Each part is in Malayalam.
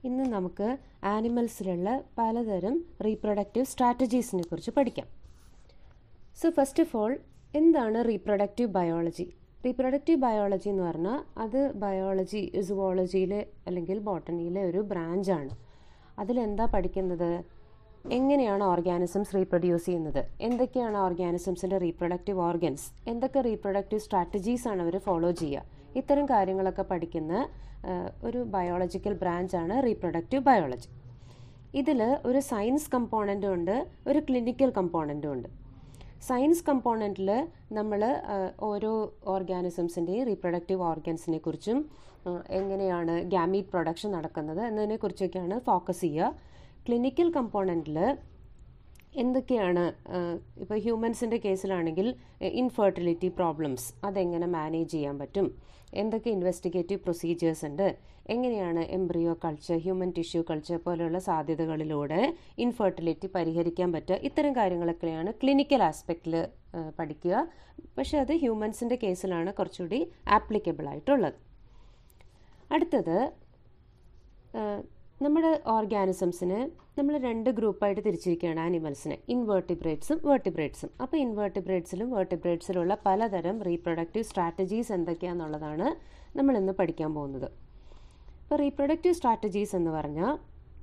ഇന്ന് നമുക്ക് ആനിമൽസിലുള്ള പലതരം റീപ്രൊഡക്റ്റീവ് സ്ട്രാറ്റജീസിനെ കുറിച്ച് പഠിക്കാം സോ ഫസ്റ്റ് ഓഫ് ഓൾ എന്താണ് റീപ്രൊഡക്റ്റീവ് ബയോളജി റീപ്രൊഡക്റ്റീവ് ബയോളജി എന്ന് പറഞ്ഞാൽ അത് ബയോളജി സുവോളജിയിലെ അല്ലെങ്കിൽ ബോട്ടണിയിലെ ഒരു ബ്രാഞ്ചാണ് അതിലെന്താ പഠിക്കുന്നത് എങ്ങനെയാണ് ഓർഗാനിസംസ് റീപ്രൊഡ്യൂസ് ചെയ്യുന്നത് എന്തൊക്കെയാണ് ഓർഗാനിസംസിൻ്റെ റീപ്രൊഡക്റ്റീവ് ഓർഗൻസ് എന്തൊക്കെ റീപ്രൊഡക്റ്റീവ് സ്ട്രാറ്റജീസ് ആണ് അവർ ഫോളോ ചെയ്യുക ഇത്തരം കാര്യങ്ങളൊക്കെ പഠിക്കുന്ന ഒരു ബയോളജിക്കൽ ബ്രാഞ്ചാണ് റീപ്രൊഡക്റ്റീവ് ബയോളജി ഇതിൽ ഒരു സയൻസ് കമ്പോണൻറ്റും ഉണ്ട് ഒരു ക്ലിനിക്കൽ കമ്പോണൻറ്റും ഉണ്ട് സയൻസ് കമ്പോണൻറ്റിൽ നമ്മൾ ഓരോ ഓർഗാനിസംസിൻ്റെയും റീപ്രൊഡക്റ്റീവ് ഓർഗൻസിനെ കുറിച്ചും എങ്ങനെയാണ് ഗാമീറ്റ് പ്രൊഡക്ഷൻ നടക്കുന്നത് എന്നതിനെ കുറിച്ചൊക്കെയാണ് ഫോക്കസ് ചെയ്യുക ക്ലിനിക്കൽ കമ്പോണൻറ്റിൽ എന്തൊക്കെയാണ് ഇപ്പോൾ ഹ്യൂമൻസിൻ്റെ കേസിലാണെങ്കിൽ ഇൻഫെർട്ടിലിറ്റി പ്രോബ്ലംസ് അതെങ്ങനെ മാനേജ് ചെയ്യാൻ പറ്റും എന്തൊക്കെ ഇൻവെസ്റ്റിഗേറ്റീവ് പ്രൊസീജിയേഴ്സ് ഉണ്ട് എങ്ങനെയാണ് embryo culture human tissue culture പോലെയുള്ള സാധ്യതകളിലൂടെ ഇൻഫെർട്ടിലിറ്റി പരിഹരിക്കാൻ പറ്റുക ഇത്തരം കാര്യങ്ങളൊക്കെയാണ് ക്ലിനിക്കൽ ആസ്പെക്റ്റിൽ പഠിക്കുക പക്ഷേ അത് ഹ്യൂമൻസിൻ്റെ കേസിലാണ് കുറച്ചുകൂടി ആപ്ലിക്കബിൾ ആയിട്ടുള്ളത് അടുത്തത് നമ്മുടെ ഓർഗാനിസംസിന് നമ്മൾ രണ്ട് ഗ്രൂപ്പായിട്ട് തിരിച്ചിരിക്കുകയാണ് ആനിമൽസിനെ ഇൻവേർട്ടിബ്രേറ്റ്സും വേർട്ടിബ്രേറ്റ്സും അപ്പോൾ ഇൻവേർട്ടിബ്രേറ്റ്സിലും വേർട്ടിബ്രേറ്റ്സിലുള്ള പലതരം റീപ്രൊഡക്റ്റീവ് സ്ട്രാറ്റജീസ് എന്തൊക്കെയാണെന്നുള്ളതാണ് നമ്മൾ ഇന്ന് പഠിക്കാൻ പോകുന്നത് ഇപ്പോൾ റീപ്രൊഡക്റ്റീവ് സ്ട്രാറ്റജീസ് എന്ന് പറഞ്ഞാൽ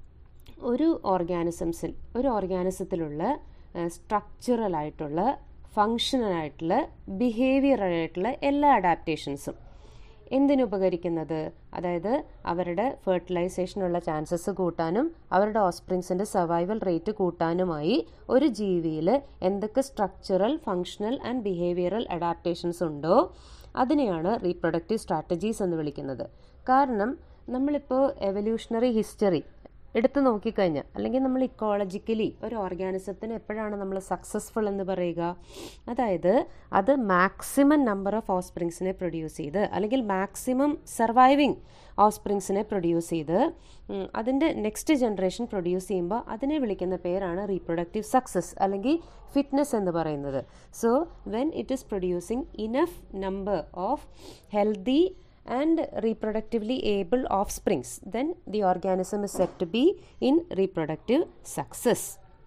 ഒരു ഓർഗാനിസംസിൽ ഒരു ഓർഗാനിസത്തിലുള്ള സ്ട്രക്ചറൽ ആയിട്ടുള്ള ഫങ്ഷണൽ ആയിട്ടുള്ള ബിഹേവിയറൽ ആയിട്ടുള്ള എല്ലാ അഡാപ്റ്റേഷൻസും എന്തിനുപകരിക്കുന്നത് അതായത് അവരുടെ ഫെർട്ടിലൈസേഷനുള്ള ചാൻസസ് കൂട്ടാനും അവരുടെ ഓസ്പ്രിങ്സിൻ്റെ സർവൈവൽ റേറ്റ് കൂട്ടാനുമായി ഒരു ജീവിയിൽ എന്തൊക്കെ structural functional and behavioural adaptations ഉണ്ടോ അതിനെയാണ് റീപ്രൊഡക്റ്റീവ് സ്ട്രാറ്റജീസ് എന്ന് വിളിക്കുന്നത് കാരണം നമ്മളിപ്പോൾ എവല്യൂഷണറി ഹിസ്റ്ററി എടുത്തു നോക്കിക്കഴിഞ്ഞാൽ അല്ലെങ്കിൽ നമ്മൾ ഇക്കോളജിക്കലി ഒരു ഓർഗാനിസത്തിന് എപ്പോഴാണ് നമ്മൾ സക്സസ്ഫുൾ എന്ന് പറയുക അതായത് അത് മാക്സിമം നമ്പർ ഓഫ് ഓസ്പ്രിങ്സിനെ പ്രൊഡ്യൂസ് ചെയ്ത് അല്ലെങ്കിൽ മാക്സിമം സർവൈവിങ് ഓസ്പ്രിങ്സിനെ പ്രൊഡ്യൂസ് ചെയ്ത് അതിൻ്റെ നെക്സ്റ്റ് ജനറേഷൻ പ്രൊഡ്യൂസ് ചെയ്യുമ്പോൾ അതിനെ വിളിക്കുന്ന പേരാണ് റീപ്രൊഡക്റ്റീവ് സക്സസ് അല്ലെങ്കിൽ ഫിറ്റ്നസ് എന്ന് പറയുന്നത് so when it is producing enough number of healthy and reproductively able offsprings, then the organism is said to be in reproductive success.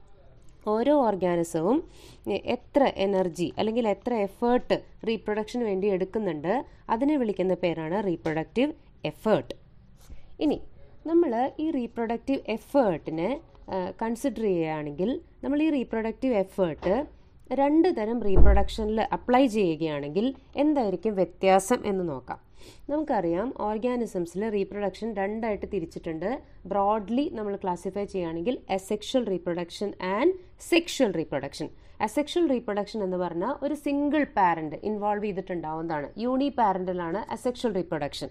ഓരോ ഓർഗാനിസവും എത്ര എനർജി അല്ലെങ്കിൽ എത്ര എഫേർട്ട് റീപ്രൊഡക്ഷന് വേണ്ടി എടുക്കുന്നുണ്ട് അതിനെ വിളിക്കുന്ന പേരാണ് റീപ്രൊഡക്റ്റീവ് എഫേർട്ട് ഇനി നമ്മൾ ഈ റീപ്രൊഡക്റ്റീവ് എഫേർട്ടിനെ കൺസിഡർ ചെയ്യുകയാണെങ്കിൽ നമ്മൾ ഈ റീപ്രൊഡക്റ്റീവ് എഫേർട്ട് രണ്ട് തരം റീപ്രൊഡക്ഷനിൽ അപ്ലൈ ചെയ്യുകയാണെങ്കിൽ എന്തായിരിക്കും വ്യത്യാസം എന്ന് നോക്കാം നമുക്കറിയാം ഓർഗാനിസംസിൽ റീപ്രൊഡക്ഷൻ രണ്ടായിട്ട് തിരിച്ചിട്ടുണ്ട് ബ്രോഡ്ലി നമ്മൾ ക്ലാസിഫൈ ചെയ്യുകയാണെങ്കിൽ asexual reproduction and sexual reproduction asexual reproduction എന്ന് പറഞ്ഞാൽ ഒരു സിംഗിൾ പാരന്റ് ഇൻവോൾവ് ചെയ്തിട്ടുണ്ടാവുന്നതാണ് യൂണി പാരന്റിലാണ് അസെക്ഷൽ റീപ്രൊഡക്ഷൻ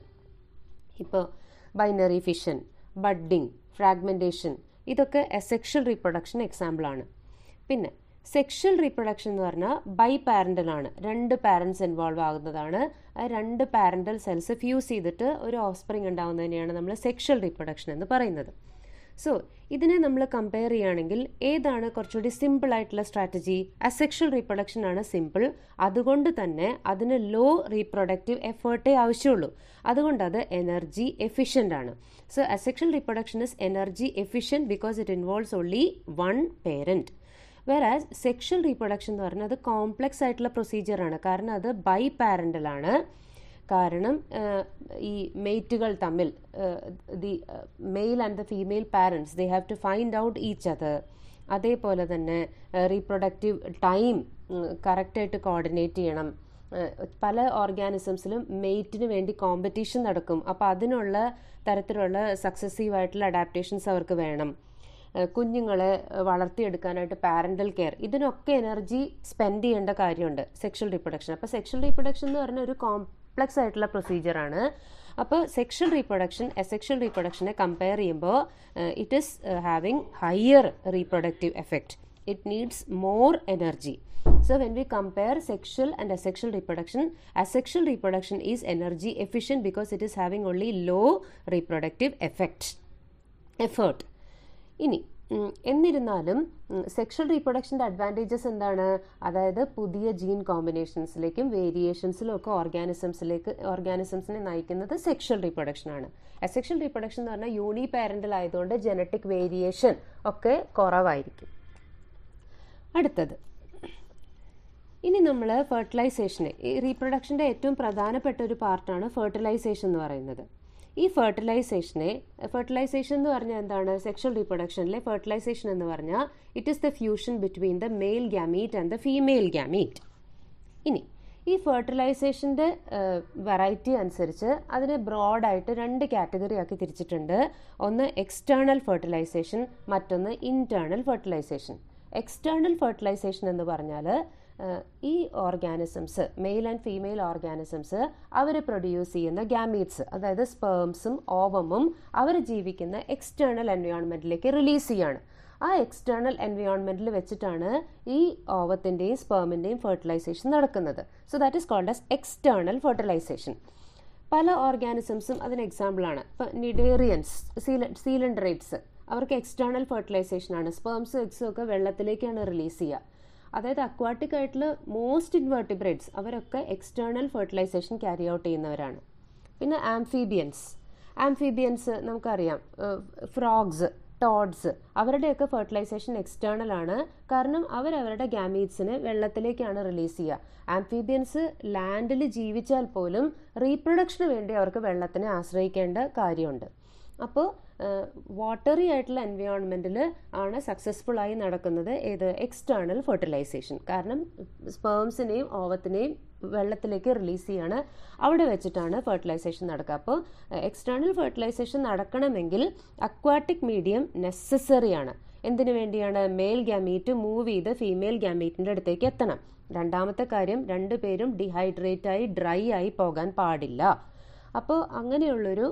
ഇപ്പോൾ ബൈനറി ഫിഷൻ ബഡ്ഡിങ് ഫ്രാഗ്മെന്റേഷൻ ഇതൊക്കെ അസെക്ഷൽ റീപ്രൊഡക്ഷൻ എക്സാമ്പിളാണ് പിന്നെ സെക്ഷൽ റീപ്രൊഡക്ഷൻ എന്ന് പറഞ്ഞാൽ ബൈ പാരൻ്റലാണ് രണ്ട് പാരൻസ് ഇൻവോൾവ് ആകുന്നതാണ് ആ രണ്ട് പാരൻ്റൽ സെൽസ് ഫ്യൂസ് ചെയ്തിട്ട് ഒരു ഓഫ്സ്പ്രിങ് ഉണ്ടാകുന്നതിനെയാണ് നമ്മൾ സെക്ഷൽ റീപ്രൊഡക്ഷൻ എന്ന് പറയുന്നത് സോ ഇതിനെ നമ്മൾ കമ്പയർ ചെയ്യുകയാണെങ്കിൽ ഏതാണ് കുറച്ചുകൂടി സിമ്പിൾ ആയിട്ടുള്ള സ്ട്രാറ്റജി അസെക്ഷൽ റീപ്രൊഡക്ഷൻ ആണ് സിമ്പിൾ അതുകൊണ്ട് തന്നെ അതിന് ലോ റീപ്രൊഡക്റ്റീവ് എഫേർട്ടേ ആവശ്യമുള്ളൂ അതുകൊണ്ട് അത് എനർജി എഫിഷ്യൻ്റ് ആണ് so asexual reproduction is energy efficient because it involves only one parent whereas sexual reproduction എന്ന് പറഞ്ഞാൽ അത് കോംപ്ലക്സ് ആയിട്ടുള്ള പ്രൊസീജിയറാണ് കാരണം അത് ബൈ പാരൻ്റലാണ് കാരണം ഈ മെയ്റ്റുകൾ തമ്മിൽ the male and the female parents they have to find out each other അതേപോലെ തന്നെ റീപ്രൊഡക്റ്റീവ് ടൈം കറക്റ്റായിട്ട് കോർഡിനേറ്റ് ചെയ്യണം പല ഓർഗാനിസംസിലും മെയ്റ്റിന് വേണ്ടി കോമ്പറ്റീഷൻ നടക്കും അപ്പോൾ അതിനുള്ള തരത്തിലുള്ള സക്സസീവ് ആയിട്ടുള്ള അഡാപ്റ്റേഷൻസ് അവർക്ക് വേണം കുഞ്ഞുങ്ങളെ വളർത്തിയെടുക്കാനായിട്ട് പാരൻ്റൽ കെയർ ഇതിനൊക്കെ എനർജി സ്പെൻഡ് ചെയ്യേണ്ട കാര്യമുണ്ട് സെക്ഷൽ റീപ്രൊഡക്ഷൻ അപ്പോൾ സെക്ഷൽ റീപ്രൊഡക്ഷൻ എന്ന് പറഞ്ഞ ഒരു കോംപ്ലക്സ് ആയിട്ടുള്ള പ്രൊസീജിയറാണ് അപ്പോൾ സെക്ഷൽ റീപ്രൊഡക്ഷൻ എസെക്ഷൽ റീപ്രൊഡക്ഷനെ കമ്പയർ ചെയ്യുമ്പോൾ it is having higher reproductive effect it needs more energy So when we compare sexual and asexual reproduction, asexual reproduction is energy efficient because it is having only low reproductive effect, effort. ഇനി ഉം, എന്നിരുന്നാലും സെക്ഷൽ റീപ്രൊഡക്ഷൻ്റെ അഡ്വാൻറ്റേജസ് എന്താണ് അതായത് പുതിയ ജീൻ കോമ്പിനേഷൻസിലേക്കും വേരിയേഷൻസിലും ഒക്കെ ഓർഗാനിസംസിലേക്ക് ഓർഗാനിസംസിനെ നയിക്കുന്നത് സെക്ഷൽ റീപ്രൊഡക്ഷൻ ആണ് അസെക്ഷൽ റീപ്രൊഡക്ഷൻ എന്ന് പറഞ്ഞാൽ യൂണി പാരൻ്റൽ ആയതുകൊണ്ട് ജനറ്റിക് വേരിയേഷൻ ഒക്കെ കുറവായിരിക്കും അടുത്തത് ഇനി നമ്മൾ ഫെർട്ടിലൈസേഷന് ഈ റീപ്രൊഡക്ഷൻ്റെ ഏറ്റവും പ്രധാനപ്പെട്ട ഒരു പാർട്ടാണ് ഫെർട്ടിലൈസേഷൻ എന്ന് പറയുന്നത് ഈ ഫെർട്ടിലൈസേഷനെ ഫെർട്ടിലൈസേഷൻ എന്ന് പറഞ്ഞാൽ എന്താണ് സെക്ഷൽ റീപ്രൊഡക്ഷനിലെ ഫെർട്ടിലൈസേഷൻ എന്ന് പറഞ്ഞാൽ it is the fusion between the male gamete and the female gamete ഇനി ഈ ഫെർട്ടിലൈസേഷൻ്റെ വെറൈറ്റി അനുസരിച്ച് അതിനെ ബ്രോഡായിട്ട് രണ്ട് കാറ്റഗറി ആക്കി തിരിച്ചിട്ടുണ്ട് ഒന്ന് എക്സ്റ്റേണൽ ഫെർട്ടിലൈസേഷൻ മറ്റൊന്ന് ഇൻറ്റേർണൽ ഫെർട്ടിലൈസേഷൻ എക്സ്റ്റേണൽ ഫെർട്ടിലൈസേഷൻ എന്ന് പറഞ്ഞാൽ ഈ organisms male and female organisms അവർ പ്രൊഡ്യൂസ് ചെയ്യുന്ന ഗ്യാമീറ്റ്സ് അതായത് സ്പേംസും ഓവമും അവർ ജീവിക്കുന്ന എക്സ്റ്റേണൽ എൻവയോൺമെൻറ്റിലേക്ക് റിലീസ് ചെയ്യാണ് ആ എക്സ്റ്റേണൽ എൻവയോൺമെൻറ്റിൽ വെച്ചിട്ടാണ് ഈ ഓവത്തിൻ്റെയും സ്പേമിൻ്റെയും ഫെർട്ടിലൈസേഷൻ നടക്കുന്നത് so that is called as external fertilisation പല ഓർഗാനിസംസും അതിന് എക്സാമ്പിളാണ് ഇപ്പം നിഡേറിയൻസ് സീല സീലൻഡറേറ്റ്സ് അവർക്ക് എക്സ്റ്റേണൽ ഫെർട്ടിലൈസേഷൻ ആണ് സ്പേംസും എഗ്സും ഒക്കെ വെള്ളത്തിലേക്കാണ് റിലീസ് ചെയ്യുക അതായത് അക്വാട്ടിക് ആയിട്ടുള്ള മോസ്റ്റ് ഇൻവേർട്ടിബ്രേറ്റ്സ് അവരൊക്കെ എക്സ്റ്റേണൽ ഫെർട്ടിലൈസേഷൻ ക്യാരി ഔട്ട് ചെയ്യുന്നവരാണ് പിന്നെ ആംഫീബിയൻസ് ആംഫീബിയൻസ് നമുക്കറിയാം ഫ്രോഗ്സ് ടോഡ്സ് അവരുടെയൊക്കെ ഫെർട്ടിലൈസേഷൻ എക്സ്റ്റേണൽ ആണ് കാരണം അവരവരുടെ ഗാമീറ്റ്സിനെ വെള്ളത്തിലേക്കാണ് റിലീസ് ചെയ്യുക ആംഫീബിയൻസ് ലാൻഡിൽ ജീവിച്ചാൽ പോലും റീപ്രൊഡക്ഷന് വേണ്ടി അവർക്ക് വെള്ളത്തിനെ ആശ്രയിക്കേണ്ട കാര്യമുണ്ട് അപ്പോൾ വാട്ടറി ആയിട്ടുള്ള എൻവയോൺമെൻറ്റിൽ ആണ് സക്സസ്ഫുൾ ആയി നടക്കുന്നത് ഏത് എക്സ്റ്റേണൽ ഫെർട്ടിലൈസേഷൻ കാരണം സ്പേംസിനെയും ഓവത്തിനെയും വെള്ളത്തിലേക്ക് റിലീസ് ചെയ്യാണ് അവിടെ വെച്ചിട്ടാണ് ഫെർട്ടിലൈസേഷൻ നടക്കുക അപ്പോൾ എക്സ്റ്റേണൽ ഫെർട്ടിലൈസേഷൻ നടക്കണമെങ്കിൽ അക്വാട്ടിക് മീഡിയം നെസസറി ആണ് എന്തിനു വേണ്ടിയാണ് മെയിൽ ഗ്യാമീറ്റ് മൂവ് ചെയ്ത് ഫീമെയിൽ ഗ്യാമീറ്റിൻ്റെ അടുത്തേക്ക് എത്തണം രണ്ടാമത്തെ കാര്യം രണ്ടുപേരും ഡിഹൈഡ്രേറ്റ് ആയി ഡ്രൈ ആയി പോകാൻ പാടില്ല അപ്പോൾ അങ്ങനെയുള്ളൊരു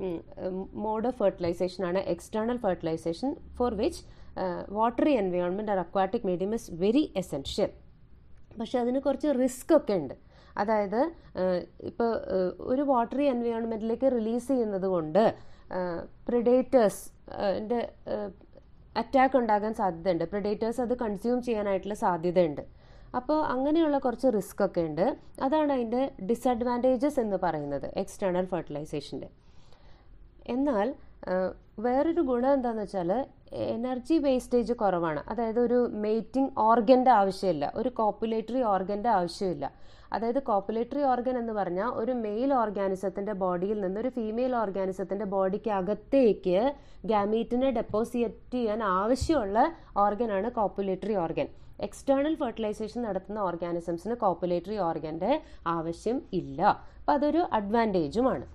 മോഡ് ഓഫ് ഫെർട്ടിലൈസേഷൻ ആണ് external fertilisation for which watery environment or aquatic medium is very essential പക്ഷെ അതിന് കുറച്ച് റിസ്ക് ഒക്കെ ഉണ്ട് അതായത് ഇപ്പോൾ ഒരു വാട്ടറി എൻവയോൺമെൻറ്റിലേക്ക് റിലീസ് ചെയ്യുന്നത് കൊണ്ട് പ്രിഡേറ്റേഴ്സ് അറ്റാക്ക് ഉണ്ടാകാൻ സാധ്യതയുണ്ട് പ്രിഡേറ്റേഴ്സ് അത് കൺസ്യൂം ചെയ്യാനായിട്ടുള്ള സാധ്യതയുണ്ട് അപ്പോൾ അങ്ങനെയുള്ള കുറച്ച് റിസ്ക് ഒക്കെ ഉണ്ട് അതാണ് അതിൻ്റെ ഡിസഡ്വാൻറ്റേജസ് എന്ന് പറയുന്നത് എക്സ്റ്റേണൽ ഫെർട്ടിലൈസേഷൻ്റെ എന്നാൽ വേറൊരു ഗുണം എന്താണെന്ന് വെച്ചാൽ എനർജി വേസ്റ്റേജ് കുറവാണ് അതായത് ഒരു മെയ്റ്റിംഗ് ഓർഗൻ്റെ ആവശ്യമില്ല ഒരു കോപ്പുലേറ്ററി ഓർഗൻ്റെ ആവശ്യമില്ല അതായത് കോപ്പുലേറ്ററി ഓർഗൻ എന്ന് പറഞ്ഞാൽ ഒരു മെയിൽ ഓർഗാനിസത്തിൻ്റെ ബോഡിയിൽ നിന്ന് ഒരു ഫീമെയിൽ ഓർഗാനിസത്തിൻ്റെ ബോഡിക്ക് അകത്തേക്ക് ഗാമീറ്റിനെ ഡെപ്പോസിറ്റ് ചെയ്യാൻ ആവശ്യമുള്ള ഓർഗനാണ് കോപ്പുലേറ്ററി ഓർഗൻ എക്സ്റ്റേണൽ ഫെർട്ടിലൈസേഷൻ നടത്തുന്ന ഓർഗാനിസംസിന് കോപ്പുലേറ്ററി ഓർഗൻ്റെ ആവശ്യം ഇല്ല അപ്പം അതൊരു അഡ്വാൻറ്റേജുമാണ്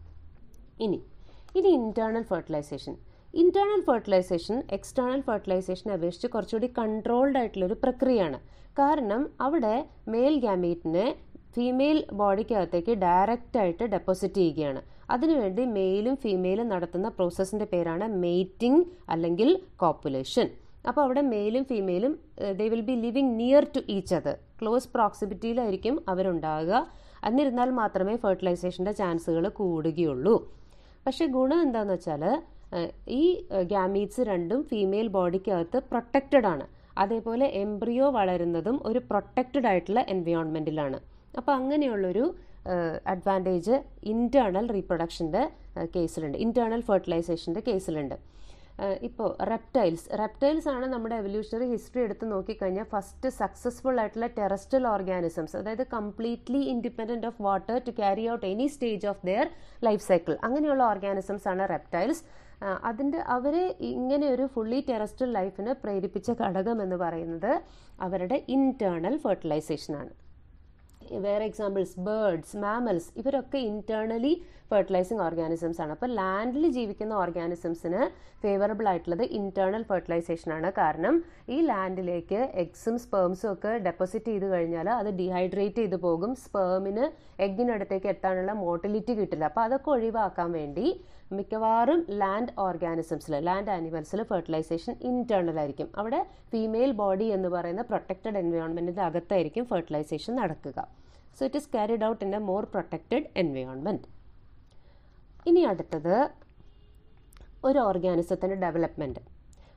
ഇനി ഇനി internal fertilisation internal fertilisation external ഫെർട്ടിലൈസേഷനെ അപേക്ഷിച്ച് കുറച്ചുകൂടി കൺട്രോൾഡ് ആയിട്ടുള്ളൊരു പ്രക്രിയയാണ് കാരണം അവിടെ മെയിൽ ഗാമീറ്റിനെ ഫീമെയിൽ ബോഡിക്കകത്തേക്ക് ഡയറക്റ്റായിട്ട് ഡെപ്പോസിറ്റ് ചെയ്യുകയാണ് അതിനുവേണ്ടി മെയിലും ഫീമെയിലും നടത്തുന്ന പ്രോസസ്സിൻ്റെ പേരാണ് മെയ്റ്റിംഗ് അല്ലെങ്കിൽ കോപ്പുലേഷൻ അപ്പോൾ അവിടെ മെയിലും ഫീമെയിലും they will be living near to each other close പ്രോക്സിമിറ്റിയിലായിരിക്കും അവരുണ്ടാകുക എന്നിരുന്നാൽ മാത്രമേ ഫെർട്ടിലൈസേഷൻ്റെ ചാൻസുകൾ കൂടുകയുള്ളൂ പക്ഷേ ഗുണം എന്താണെന്ന് വെച്ചാൽ ഈ ഗാമീറ്റ്സ് രണ്ടും ഫീമെയിൽ ബോഡിക്കകത്ത് പ്രൊട്ടക്റ്റഡ് ആണ് അതേപോലെ എംബ്രിയോ വളരുന്നതും ഒരു പ്രൊട്ടക്റ്റഡ് ആയിട്ടുള്ള എൻവയോൺമെൻറ്റിലാണ് അപ്പോൾ അങ്ങനെയുള്ളൊരു അഡ്വാൻറ്റേജ് ഇൻറ്റേർണൽ റീപ്രൊഡക്ഷൻ്റെ കേസിലുണ്ട് ഇൻറ്റേർണൽ ഫെർട്ടിലൈസേഷൻ്റെ കേസിലുണ്ട് ഇപ്പോൾ റെപ്റ്റൈൽസ് റെപ്റ്റൈൽസ് ആണ് നമ്മുടെ എവല്യൂഷണറി ഹിസ്റ്ററി എടുത്ത് നോക്കിക്കഴിഞ്ഞാൽ ഫസ്റ്റ് സക്സസ്ഫുൾ ആയിട്ടുള്ള ടെറസ്ട്രൽ ഓർഗാനിസംസ് അതായത് completely independent of water to carry out any stage of their life cycle അങ്ങനെയുള്ള ഓർഗാനിസംസ് ആണ് റെപ്റ്റൈൽസ് അതിൻ്റെ അവരെ ഇങ്ങനെ ഒരു ഫുള്ളി ടെറസ്ട്രൽ ലൈഫിന് പ്രേരിപ്പിച്ച ഘടകം എന്ന് പറയുന്നത് അവരുടെ ഇൻറ്റേർണൽ ഫെർട്ടിലൈസേഷൻ ആണ് വേറെ എക്സാമ്പിൾസ് ബേർഡ്സ് മാമൽസ് ഇവരൊക്കെ ഇൻറ്റേർണലി ഫെർട്ടിലൈസിങ് ഓർഗാനിസംസ് ആണ് അപ്പോൾ ലാൻഡിൽ ജീവിക്കുന്ന ഓർഗാനിസംസിന് ഫേവറബിൾ ആയിട്ടുള്ളത് ഇൻറ്റേർണൽ ഫെർട്ടിലൈസേഷൻ ആണ് കാരണം ഈ ലാൻഡിലേക്ക് എഗ്സും സ്പേംസും ഒക്കെ ഡെപ്പോസിറ്റ് ചെയ്ത് കഴിഞ്ഞാൽ അത് ഡീഹൈഡ്രേറ്റ് ചെയ്ത് പോകും സ്പേമിന് എഗ്ഗിനടുത്തേക്ക് എത്താനുള്ള മോട്ടിലിറ്റി കിട്ടില്ല അപ്പോൾ അതൊക്കെ ഒഴിവാക്കാൻ വേണ്ടി മിക്കവാറും ലാൻഡ് ഓർഗാനിസംസിൽ ലാൻഡ് ആനിമൽസിൽ ഫെർട്ടിലൈസേഷൻ ഇൻറ്റേർണൽ ആയിരിക്കും അവിടെ ഫീമെയിൽ ബോഡി എന്ന് പറയുന്ന പ്രൊട്ടക്റ്റഡ് എൻവയോൺമെൻറ്റിൻ്റെ അകത്തായിരിക്കും ഫെർട്ടിലൈസേഷൻ നടക്കുക so it is carried out in a more protected environment ഇനി അടുത്തത് ഒരു ഓർഗാനിസത്തിൻ്റെ ഡെവലപ്മെൻറ്റ്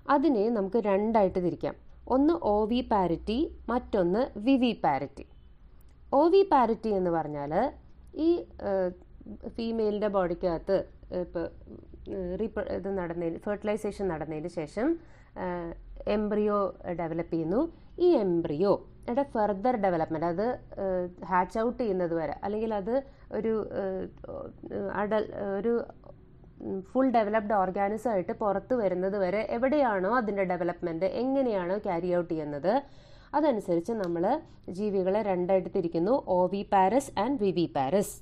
അതിനെ നമുക്ക് രണ്ടായിട്ട് തിരിക്കാം ഒന്ന് ഒ വി പാരിറ്റി മറ്റൊന്ന് viviparity oviparity എന്ന് പറഞ്ഞാൽ ഈ ഫീമെയിലിൻ്റെ ബോഡിക്കകത്ത് ഇപ്പോൾ റീപ്ര ഇത് നടന്നതിന് ഫെർട്ടിലൈസേഷൻ നടന്നതിന് ശേഷം എംബ്രിയോ ഡെവലപ്പ് ചെയ്യുന്നു ഈ എംബ്രിയോ യുടെ ഫെർദർ ഡെവലപ്മെൻറ്റ് അത് ഹാച്ച് ഔട്ട് ചെയ്യുന്നത് വരെ അല്ലെങ്കിൽ അത് ഒരു അഡൽ ഒരു ഫുൾ ഡെവലപ്ഡ് ഓർഗാനിസം ആയിട്ട് പുറത്ത് വരുന്നത് വരെ എവിടെയാണോ അതിൻ്റെ ഡെവലപ്മെൻറ്റ് എങ്ങനെയാണോ ക്യാരി ഔട്ട് ചെയ്യുന്നത് അതനുസരിച്ച് നമ്മൾ ജീവികളെ രണ്ടായിട്ട് തിരിക്കുന്നു oviparous and viviparous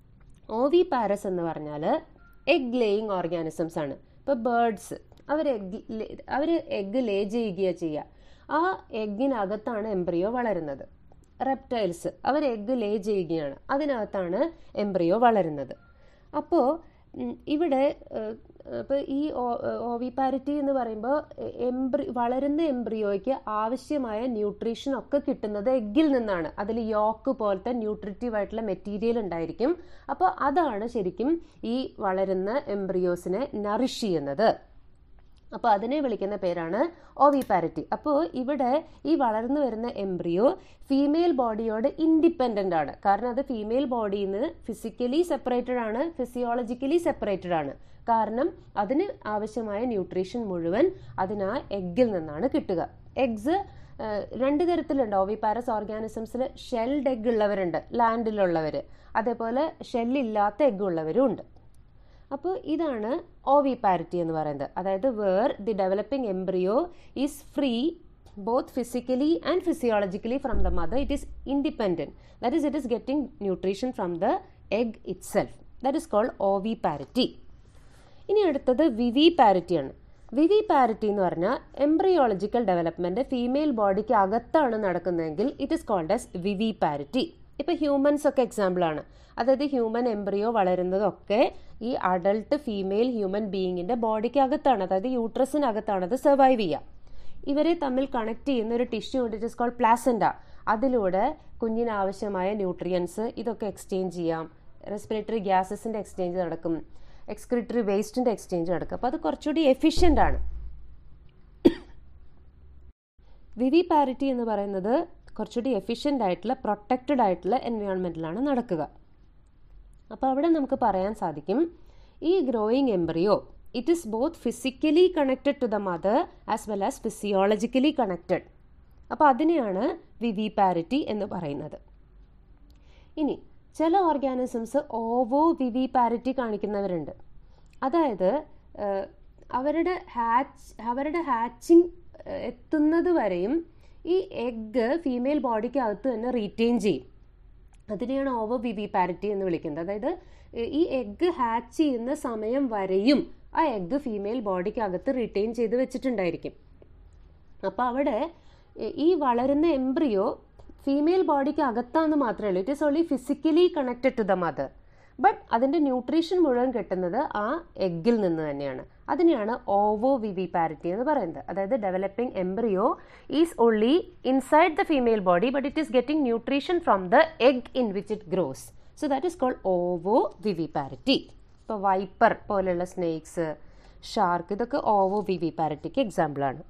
oviparous എന്ന് പറഞ്ഞാൽ എഗ് ലേയിങ് ഓർഗാനിസംസ് ആണ് ഇപ്പോൾ ബേർഡ്സ് അവർ എഗ് അവർ എഗ് ലേ ചെയ്യുകയാണ് ചെയ്യുക ആ എഗ്ഗിനകത്താണ് എംബ്രിയോ വളരുന്നത് റെപ്റ്റൈൽസ് അവർ എഗ്ഗ് ലേ ചെയ്യുകയാണ് അതിനകത്താണ് എംബ്രിയോ വളരുന്നത് അപ്പോൾ ഇവിടെ ഇപ്പോൾ ഈ ഓവിപാരിറ്റി എന്ന് പറയുമ്പോൾ എംബ്രി വളരുന്ന എംബ്രിയോയ്ക്ക് ആവശ്യമായ ന്യൂട്രീഷൻ ഒക്കെ കിട്ടുന്നത് എഗ്ഗിൽ നിന്നാണ് അതിൽ യോക്ക് പോലത്തെ ന്യൂട്രിറ്റീവ് ആയിട്ടുള്ള മെറ്റീരിയൽ ഉണ്ടായിരിക്കും അപ്പോൾ അതാണ് ശരിക്കും ഈ വളരുന്ന എംബ്രിയോസിനെ നറിഷ് ചെയ്യുന്നത് അപ്പോൾ അതിനെ വിളിക്കുന്ന പേരാണ് ഓവിപാരിറ്റി അപ്പോൾ ഇവിടെ ഈ വളർന്നു വരുന്ന എംബ്രിയോ ഫീമെയിൽ ബോഡിയോട് ഇൻഡിപെൻഡൻ്റ് ആണ് കാരണം അത് ഫീമെയിൽ ബോഡിയിൽ നിന്ന് ഫിസിക്കലി സെപ്പറേറ്റഡ് ആണ് ഫിസിയോളജിക്കലി സെപ്പറേറ്റഡ് ആണ് കാരണം അതിന് ആവശ്യമായ ന്യൂട്രീഷൻ മുഴുവൻ അതിന് ആ എഗ്ഗിൽ നിന്നാണ് കിട്ടുക എഗ്സ് രണ്ട് തരത്തിലുണ്ട് ഓവിപാരസ് ഓർഗാനിസംസിൽ ഷെൽഡ് എഗ് ഉള്ളവരുണ്ട് ലാൻഡിലുള്ളവർ അതേപോലെ ഷെല്ലില്ലാത്ത എഗ് ഉള്ളവരും ഉണ്ട് അപ്പോൾ ഇതാണ് ഓവി പാരിറ്റി എന്ന് പറയുന്നത് അതായത് where the developing embryo is free both physically and physiologically from the mother it is independent that is it is getting nutrition from the egg itself that is called oviparity ഇനി അടുത്തത് വിവി പാരിറ്റിയാണ് വിവി പാരിറ്റി എന്ന് പറഞ്ഞാൽ എംബ്രിയോളജിക്കൽ ഡെവലപ്മെൻറ്റ് ഫീമെയിൽ ബോഡിക്ക് അകത്താണ് നടക്കുന്നതെങ്കിൽ it is called as V V parity ഇപ്പോൾ ഹ്യൂമൻസ് ഒക്കെ എക്സാമ്പിളാണ് അതായത് ഹ്യൂമൻ എംബ്രിയോ വളരുന്നതൊക്കെ ഈ അഡൾട്ട് ഫീമെയിൽ ഹ്യൂമൻ ബീയിങ്ങിൻ്റെ ബോഡിക്ക് അകത്താണ് അതായത് യൂട്രസിനകത്താണ് അത് സർവൈവ് ചെയ്യുക ഇവരെ തമ്മിൽ കണക്ട് ചെയ്യുന്ന ഒരു ടിഷ്യൂ ഉണ്ട് ഇറ്റ് ഇസ് കോൾഡ് പ്ലാസൻഡ അതിലൂടെ കുഞ്ഞിന് ആവശ്യമായ ന്യൂട്രിയൻസ് ഇതൊക്കെ എക്സ്ചേഞ്ച് ചെയ്യാം റെസ്പിറേറ്ററി ഗ്യാസസിൻ്റെ എക്സ്ചേഞ്ച് നടക്കും എക്സ്ക്രിറ്ററി വേസ്റ്റിൻ്റെ എക്സ്ചേഞ്ച് നടക്കും അപ്പോൾ അത് കുറച്ചുകൂടി എഫിഷ്യൻ്റ് ആണ് വിവി പാരിറ്റി എന്ന് പറയുന്നത് കുറച്ചുകൂടി എഫിഷ്യൻ്റ് ആയിട്ടുള്ള പ്രൊട്ടക്റ്റഡ് ആയിട്ടുള്ള എൻവയോൺമെൻറ്റിലാണ് നടക്കുക അപ്പോൾ അവിടെ നമുക്ക് പറയാൻ സാധിക്കും ഈ growing embryo it is both physically connected to the mother as well as physiologically connected അപ്പോൾ അതിനെയാണ് വിവി പാരിറ്റി എന്ന് പറയുന്നത് ഇനി ചില ഓർഗാനിസംസ് ഓവോ വിവി പാരിറ്റി കാണിക്കുന്നവരുണ്ട് അതായത് അവരുടെ ഹാച്ച് അവരുടെ ഹാച്ചിങ് എത്തുന്നത് വരെയും ഈ എഗ്ഗ് ഫീമെയിൽ ബോഡിക്ക് അകത്ത് തന്നെ റീറ്റെയിൻ ചെയ്യും അതിനെയാണ് ഓവർ വിവി പാരിറ്റി എന്ന് വിളിക്കുന്നത് അതായത് ഈ എഗ്ഗ് ഹാച്ച് ചെയ്യുന്ന സമയം വരെയും ആ എഗ്ഗ് ഫീമെയിൽ ബോഡിക്ക് അകത്ത് റിറ്റെയിൻ ചെയ്ത് വെച്ചിട്ടുണ്ടായിരിക്കും അപ്പോൾ അവിടെ ഈ വളരുന്ന എംബ്രിയോ ഫീമെയിൽ ബോഡിക്ക് അകത്താന്ന് മാത്രമേ ഉള്ളൂ it is only physically connected to the mother but അതിൻ്റെ ന്യൂട്രീഷൻ മുഴുവൻ കിട്ടുന്നത് ആ എഗ്ഗിൽ നിന്ന് തന്നെയാണ് അതിനെയാണ് ഓവോ വിവി പാരിറ്റി എന്ന് പറയുന്നത് അതായത് developing embryo is only inside the female body but it is getting nutrition from the egg in which it grows so that is called V V parity ഇപ്പോൾ വൈപ്പർ പോലെയുള്ള സ്നേക്സ് ഷാർക്ക് ഇതൊക്കെ ഓവോ വിവി പാരിറ്റിക്ക് എക്സാമ്പിളാണ്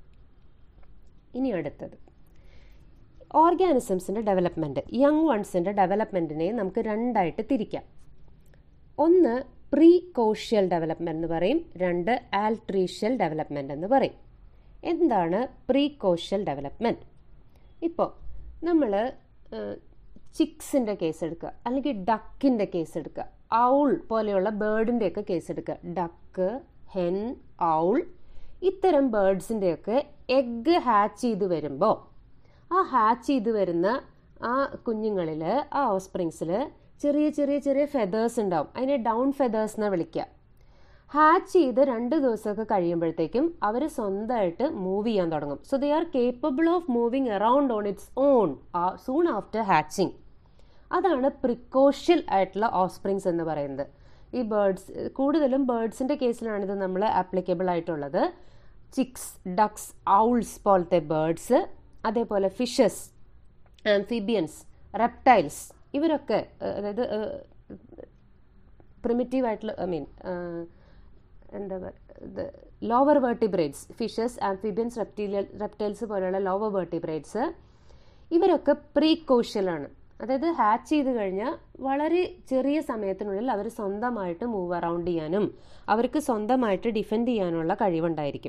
ഇനി അടുത്തത് ഓർഗാനിസംസിൻ്റെ ഡെവലപ്മെൻറ്റ് യങ് വൺസിൻ്റെ ഡെവലപ്മെൻറ്റിനെ നമുക്ക് രണ്ടായിട്ട് തിരിക്കാം ഒന്ന് പ്രീ കോഷ്യൽ ഡെവലപ്മെൻറ്റ് എന്ന് പറയും രണ്ട് ആൽട്രീഷ്യൽ ഡെവലപ്മെൻറ്റ് എന്ന് പറയും എന്താണ് പ്രീ കോഷ്യൽ ഡെവലപ്മെൻറ്റ് ഇപ്പോൾ നമ്മൾ ചിക്സിൻ്റെ കേസ് എടുക്കുക അല്ലെങ്കിൽ ഡക്കിൻ്റെ കേസ് എടുക്കുക ഔൾ പോലെയുള്ള ബേർഡിൻ്റെയൊക്കെ കേസ് എടുക്കുക ഡക്ക് ഹെൻ ഔൾ ഇത്തരം ബേർഡ്സിൻ്റെയൊക്കെ എഗ്ഗ് ഹാച്ച് ചെയ്ത് വരുമ്പോൾ ആ ഹാച്ച് ചെയ്ത് വരുന്ന ആ കുഞ്ഞുങ്ങളിൽ ആ ഓസ്പ്രിങ്സിൽ ചെറിയ ചെറിയ ചെറിയ ഫെതേഴ്സ് ഉണ്ടാവും അതിനെ ഡൗൺ ഫെതേഴ്സ് എന്നാണ് വിളിക്കുക ഹാച്ച് ചെയ്ത് രണ്ട് ദിവസമൊക്കെ കഴിയുമ്പോഴത്തേക്കും അവർ സ്വന്തമായിട്ട് മൂവ് ചെയ്യാൻ തുടങ്ങും so they are capable of moving around on its own soon after hatching അതാണ് പ്രിക്കോഷ്യൽ ആയിട്ടുള്ള ഓസ്പ്രിങ്സ് എന്ന് പറയുന്നത് ഈ ബേർഡ്സ് കൂടുതലും ബേർഡ്സിൻ്റെ കേസിലാണിത് നമ്മൾ ആപ്ലിക്കബിൾ ആയിട്ടുള്ളത് ചിക്സ് ഡക്സ് ഔൾസ് പോലത്തെ ബേർഡ്സ് അതേപോലെ ഫിഷസ് ആംഫിബിയൻസ് റെപ്റ്റൈൽസ് ഇവരൊക്കെ അതായത് പ്രിമിറ്റീവ് ആയിട്ടുള്ള ഐ മീൻ എന്താ പറയുക lower vertebrates fishes amphibians reptilian reptiles പോലെയുള്ള ലോവർ വേർട്ടിബ്രേറ്റ്സ് ഇവരൊക്കെ പ്രീകോഷ്യലാണ് അതായത് ഹാച്ച് ചെയ്ത് കഴിഞ്ഞാൽ വളരെ ചെറിയ സമയത്തിനുള്ളിൽ അവർ സ്വന്തമായിട്ട് മൂവ് അറൗണ്ട് ചെയ്യാനും അവർക്ക് സ്വന്തമായിട്ട് ഡിഫെൻഡ് ചെയ്യാനുള്ള കഴിവുണ്ടായിരിക്കും